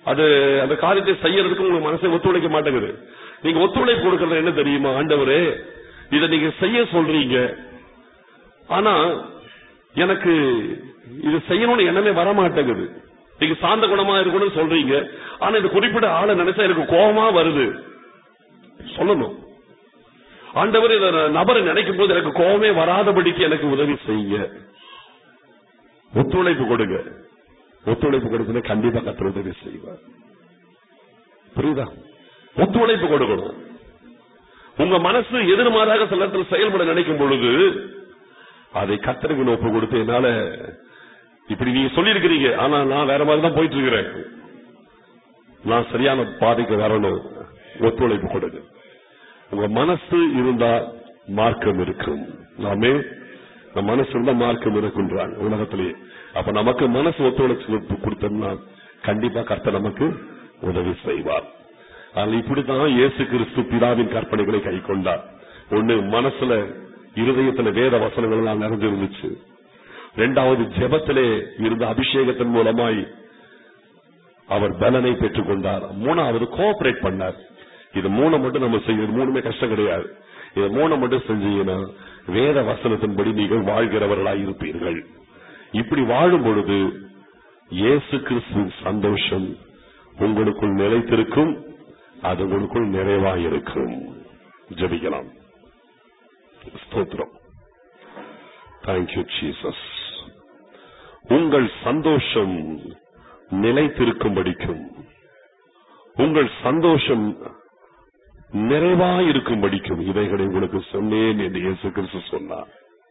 அது அந்த காரியத்தை செய்யறதுக்கு உங்களுக்கு மனசை ஒத்துழைக்க மாட்டேங்குது நீங்க ஒத்துழைப்பு கொடுக்கறது என்ன தெரியுமா ஆண்டவரே இதை நீங்க செய்ய சொல்றீங்க ஆனா எனக்கு இது செய்யணும்னு எண்ணமே வர மாட்டேங்குது நீங்க சாந்த குணமா இருக்கணும்னு சொல்றீங்க ஆனா இந்த குறிப்பிட்ட ஆளை நினைச்சா எனக்கு கோபமா வருது சொல்லணும் ஆண்டவர் இத நபரை நினைக்கும் போது எனக்கு கோபமே வராதபடிக்கு எனக்கு உதவி செய்யுங்க ஒத்துழைப்பு கொடுங்க ஒத்துழைப்பு கொடுக்கணும் கண்டிப்பா கத்திர உதவி செய்வார் புரியுதா ஒத்துழைப்பு கொடுக்கணும் உங்க மனசு எதிர்மாறாக சில நேரத்தில் செயல்பட நினைக்கும் பொழுது அதை கத்தருக்கு ஒப்பு கொடுத்து என்னால இப்படி நீங்க சொல்லியிருக்கிறீங்க ஆனா நான் வேற மாதிரி தான் போயிட்டு இருக்கிறேன் நான் சரியான பாதைக்கு வரணும் ஒத்துழைப்பு கொடுங்க உங்க மனசு இருந்தா மார்க்கம் இருக்கும் நாமே நம்ம மனசு இருந்தா மார்க்கம் இருக்குன்றாங்க உலகத்திலேயே அப்ப நமக்கு மனசு ஒத்துழைப்பு கொடுத்தோம்னா கண்டிப்பா கர்த்தர் நமக்கு உதவி செய்வார் அதனால இப்படித்தான் இயேசு கிறிஸ்து பிதாவின் கற்பனைகளை கை கொண்டார் ஒண்ணு மனசுல இருதயத்துல வேத வசனங்கள் எல்லாம் நிறைஞ்சிருந்துச்சு இரண்டாவது ஜெபத்திலே இருந்த அபிஷேகத்தின் மூலமாய் அவர் பலனை பெற்றுக் கொண்டார் மூணாவது கோஆபரேட் பண்ணார் இது மூணு மட்டும் நம்ம செய்யறது மூணுமே கஷ்டம் கிடையாது இது மூணு மட்டும் செஞ்சீங்கன்னா வேத வசனத்தின்படி நீங்கள் வாழ்கிறவர்களாய் இருப்பீர்கள் இப்படி வாழும் பொழுது இயேசு கிறிஸ்துவின் சந்தோஷம் உங்களுக்குள் நிலைத்திருக்கும் அது உங்களுக்குள் நிறைவாயிருக்கும் ஜபிக்கலாம் ஸ்தோத்திரம் தேங்க்யூ ஜீசஸ் உங்கள் சந்தோஷம் நிலைத்திருக்கும்படிக்கும் உங்கள் சந்தோஷம் நிறைவாயிருக்கும்படிக்கும் இவைகளை உங்களுக்கு சொன்னேன் என்று இயேசு கிறிஸ்து சொன்னார்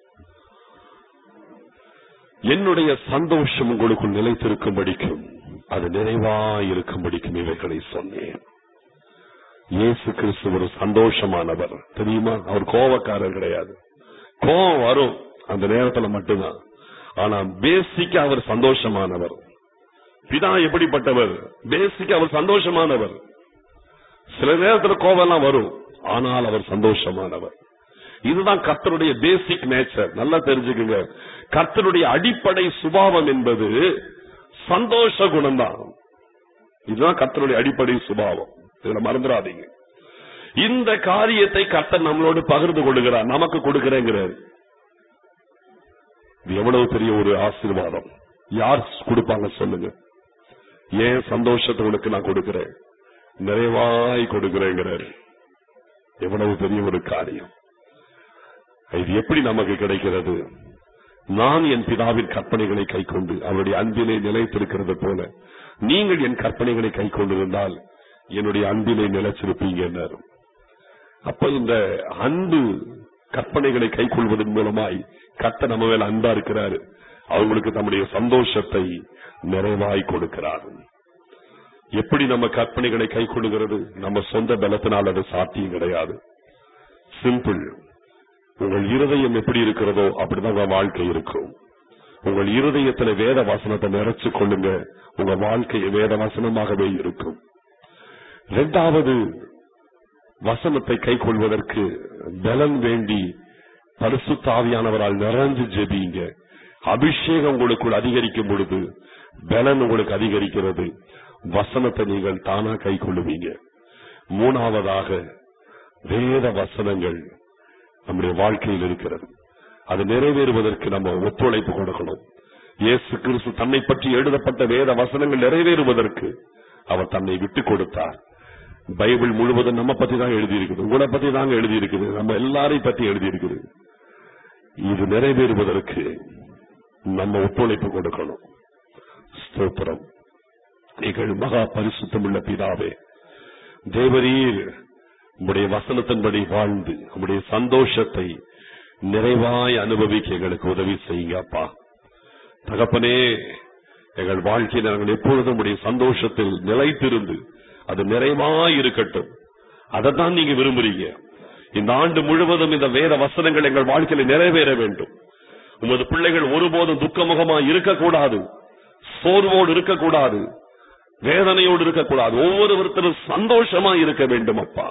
என்னுடைய சந்தோஷம் உங்களுக்குள் நிலைத்திருக்கும்படிக்கும் அது நிறைவாயிருக்கும்படிக்கும் இவைகளை சொன்னேன் இயேசு கிறிஸ்து ஒரு சந்தோஷமானவர் தெரியுமா அவர் கோபக்காரர் கிடையாது கோபம் வரும் அந்த நேரத்துல மட்டும்தான் ஆனா பேசிக்கா அவர் சந்தோஷமானவர் பிதா எப்படிப்பட்டவர் பேசிக்கா அவர் சந்தோஷமானவர் சில நேரத்துல கோபம் எல்லாம் வரும் ஆனால் அவர் சந்தோஷமானவர் இதுதான் கர்த்தருடைய பேசிக் நேச்சர் நல்லா தெரிஞ்சுக்குங்க கர்த்தருடைய அடிப்படை சுபாவம் என்பது சந்தோஷ குணம்தான் இதுதான் கர்த்தருடைய அடிப்படை சுபாவம் இதுல மறந்துடாதீங்க இந்த காரியத்தை கர்த்தர் நம்மளோடு பகிர்ந்து கொள்கிறார் நமக்கு கொடுக்கிறேங்கிறார் இது எவ்வளவு பெரிய ஒரு ஆசீர்வாதம் யார் கொடுப்பாங்க சொல்லுங்க ஏன் சந்தோஷத்தை உனக்கு நான் கொடுக்கிறேன் நிறைவாய் கொடுக்கிறேங்கிறார் எவ்வளவு பெரிய ஒரு காரியம் இது எப்படி நமக்கு கிடைக்கிறது நான் என் பிதாவின் கற்பனைகளை கை கொண்டு அவருடைய அன்பினை நிலைத்திருக்கிறது போல நீங்கள் என் கற்பனைகளை கை கொண்டிருந்தால் என்னுடைய அன்பினை நிலைச்சிருப்பீங்க அப்ப இந்த அன்பு கற்பனைகளை கை கொள்வதன் மூலமாய் கத்த நம்ம மேல அன்பா இருக்கிறாரு அவங்களுக்கு தம்முடைய சந்தோஷத்தை நிறைவாய் கொடுக்கிறார் எப்படி நம்ம கற்பனைகளை கை கொள்ளுகிறது நம்ம சொந்த பலத்தினால் அது சாத்தியம் கிடையாது சிம்பிள் உங்கள் இருதயம் எப்படி இருக்கிறதோ அப்படிதான் உங்க வாழ்க்கை இருக்கும் உங்கள் இருதயத்துல வேத வசனத்தை நிறைச்சு கொள்ளுங்க உங்க வாழ்க்கை வேத வசனமாகவே இருக்கும் இரண்டாவது வசனத்தை கை கொள்வதற்கு பலன் வேண்டி பரிசுத்தாவியானவரால் நிறைஞ்சு ஜெபிங்க அபிஷேகம் உங்களுக்குள் அதிகரிக்கும் பொழுது பலன் உங்களுக்கு அதிகரிக்கிறது வசனத்தை நீங்கள் தானா கை கொள்ளுவீங்க மூணாவதாக வேத வசனங்கள் நம்முடைய வாழ்க்கையில் இருக்கிறது அது நிறைவேறுவதற்கு நம்ம ஒத்துழைப்பு கொடுக்கணும் இயேசு கிறிஸ்து தன்னை பற்றி எழுதப்பட்ட வேத வசனங்கள் நிறைவேறுவதற்கு அவர் தன்னை விட்டுக் கொடுத்தார் பைபிள் முழுவதும் நம்ம பத்தி தான் எழுதி இருக்குது உங்களை பத்தி தாங்க எழுதி இருக்குது நம்ம எல்லாரையும் பத்தி எழுதி இருக்குது இது நிறைவேறுவதற்கு நம்ம ஒத்துழைப்பு கொடுக்கணும் ஸ்தோத்திரம் நீங்கள் மகா பரிசுத்தமுள்ள பிதாவே தேவரீர் உம்முடைய வசனத்தின்படி வாழ்ந்து உம்முடைய சந்தோஷத்தை நிறைவாய் அனுபவிக்க எங்களுக்கு உதவி செய்யுங்க அப்பா தகப்பனே எங்கள் வாழ்க்கையில் நாங்கள் எப்பொழுதும் உடைய சந்தோஷத்தில் நிலைத்திருந்து அது நிறைவாய் இருக்கட்டும் அதைத்தான் நீங்க விரும்புறீங்க இந்த ஆண்டு முழுவதும் இந்த வேத வசனங்கள் எங்கள் வாழ்க்கையில நிறைவேற வேண்டும் உமது பிள்ளைகள் ஒருபோதும் துக்கமுகமாய் இருக்கக்கூடாது சோர்வோடு இருக்கக்கூடாது வேதனையோடு இருக்கக்கூடாது ஒவ்வொருவருத்தரும் சந்தோஷமா இருக்க வேண்டும் அப்பா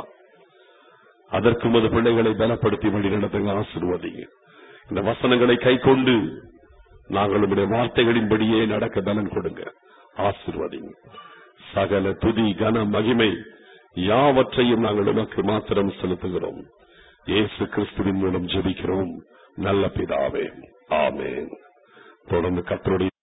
அதற்கு உமது பிள்ளைகளை பலப்படுத்தி வழிநடத்துங்க ஆசிர்வதிங்க இந்த வசனங்களை கை கொண்டு நாங்கள் உடைய வார்த்தைகளின்படியே நடக்க பலன் கொடுங்க ஆசிர்வதிங்க சகல துதி கன மகிமை யாவற்றையும் நாங்கள் உமக்கு மாத்திரம் செலுத்துகிறோம் இயேசு கிறிஸ்துவின் மூலம் ஜெபிக்கிறோம் நல்ல பிதாவே ஆமென் தொடர்ந்து கர்த்தருடைய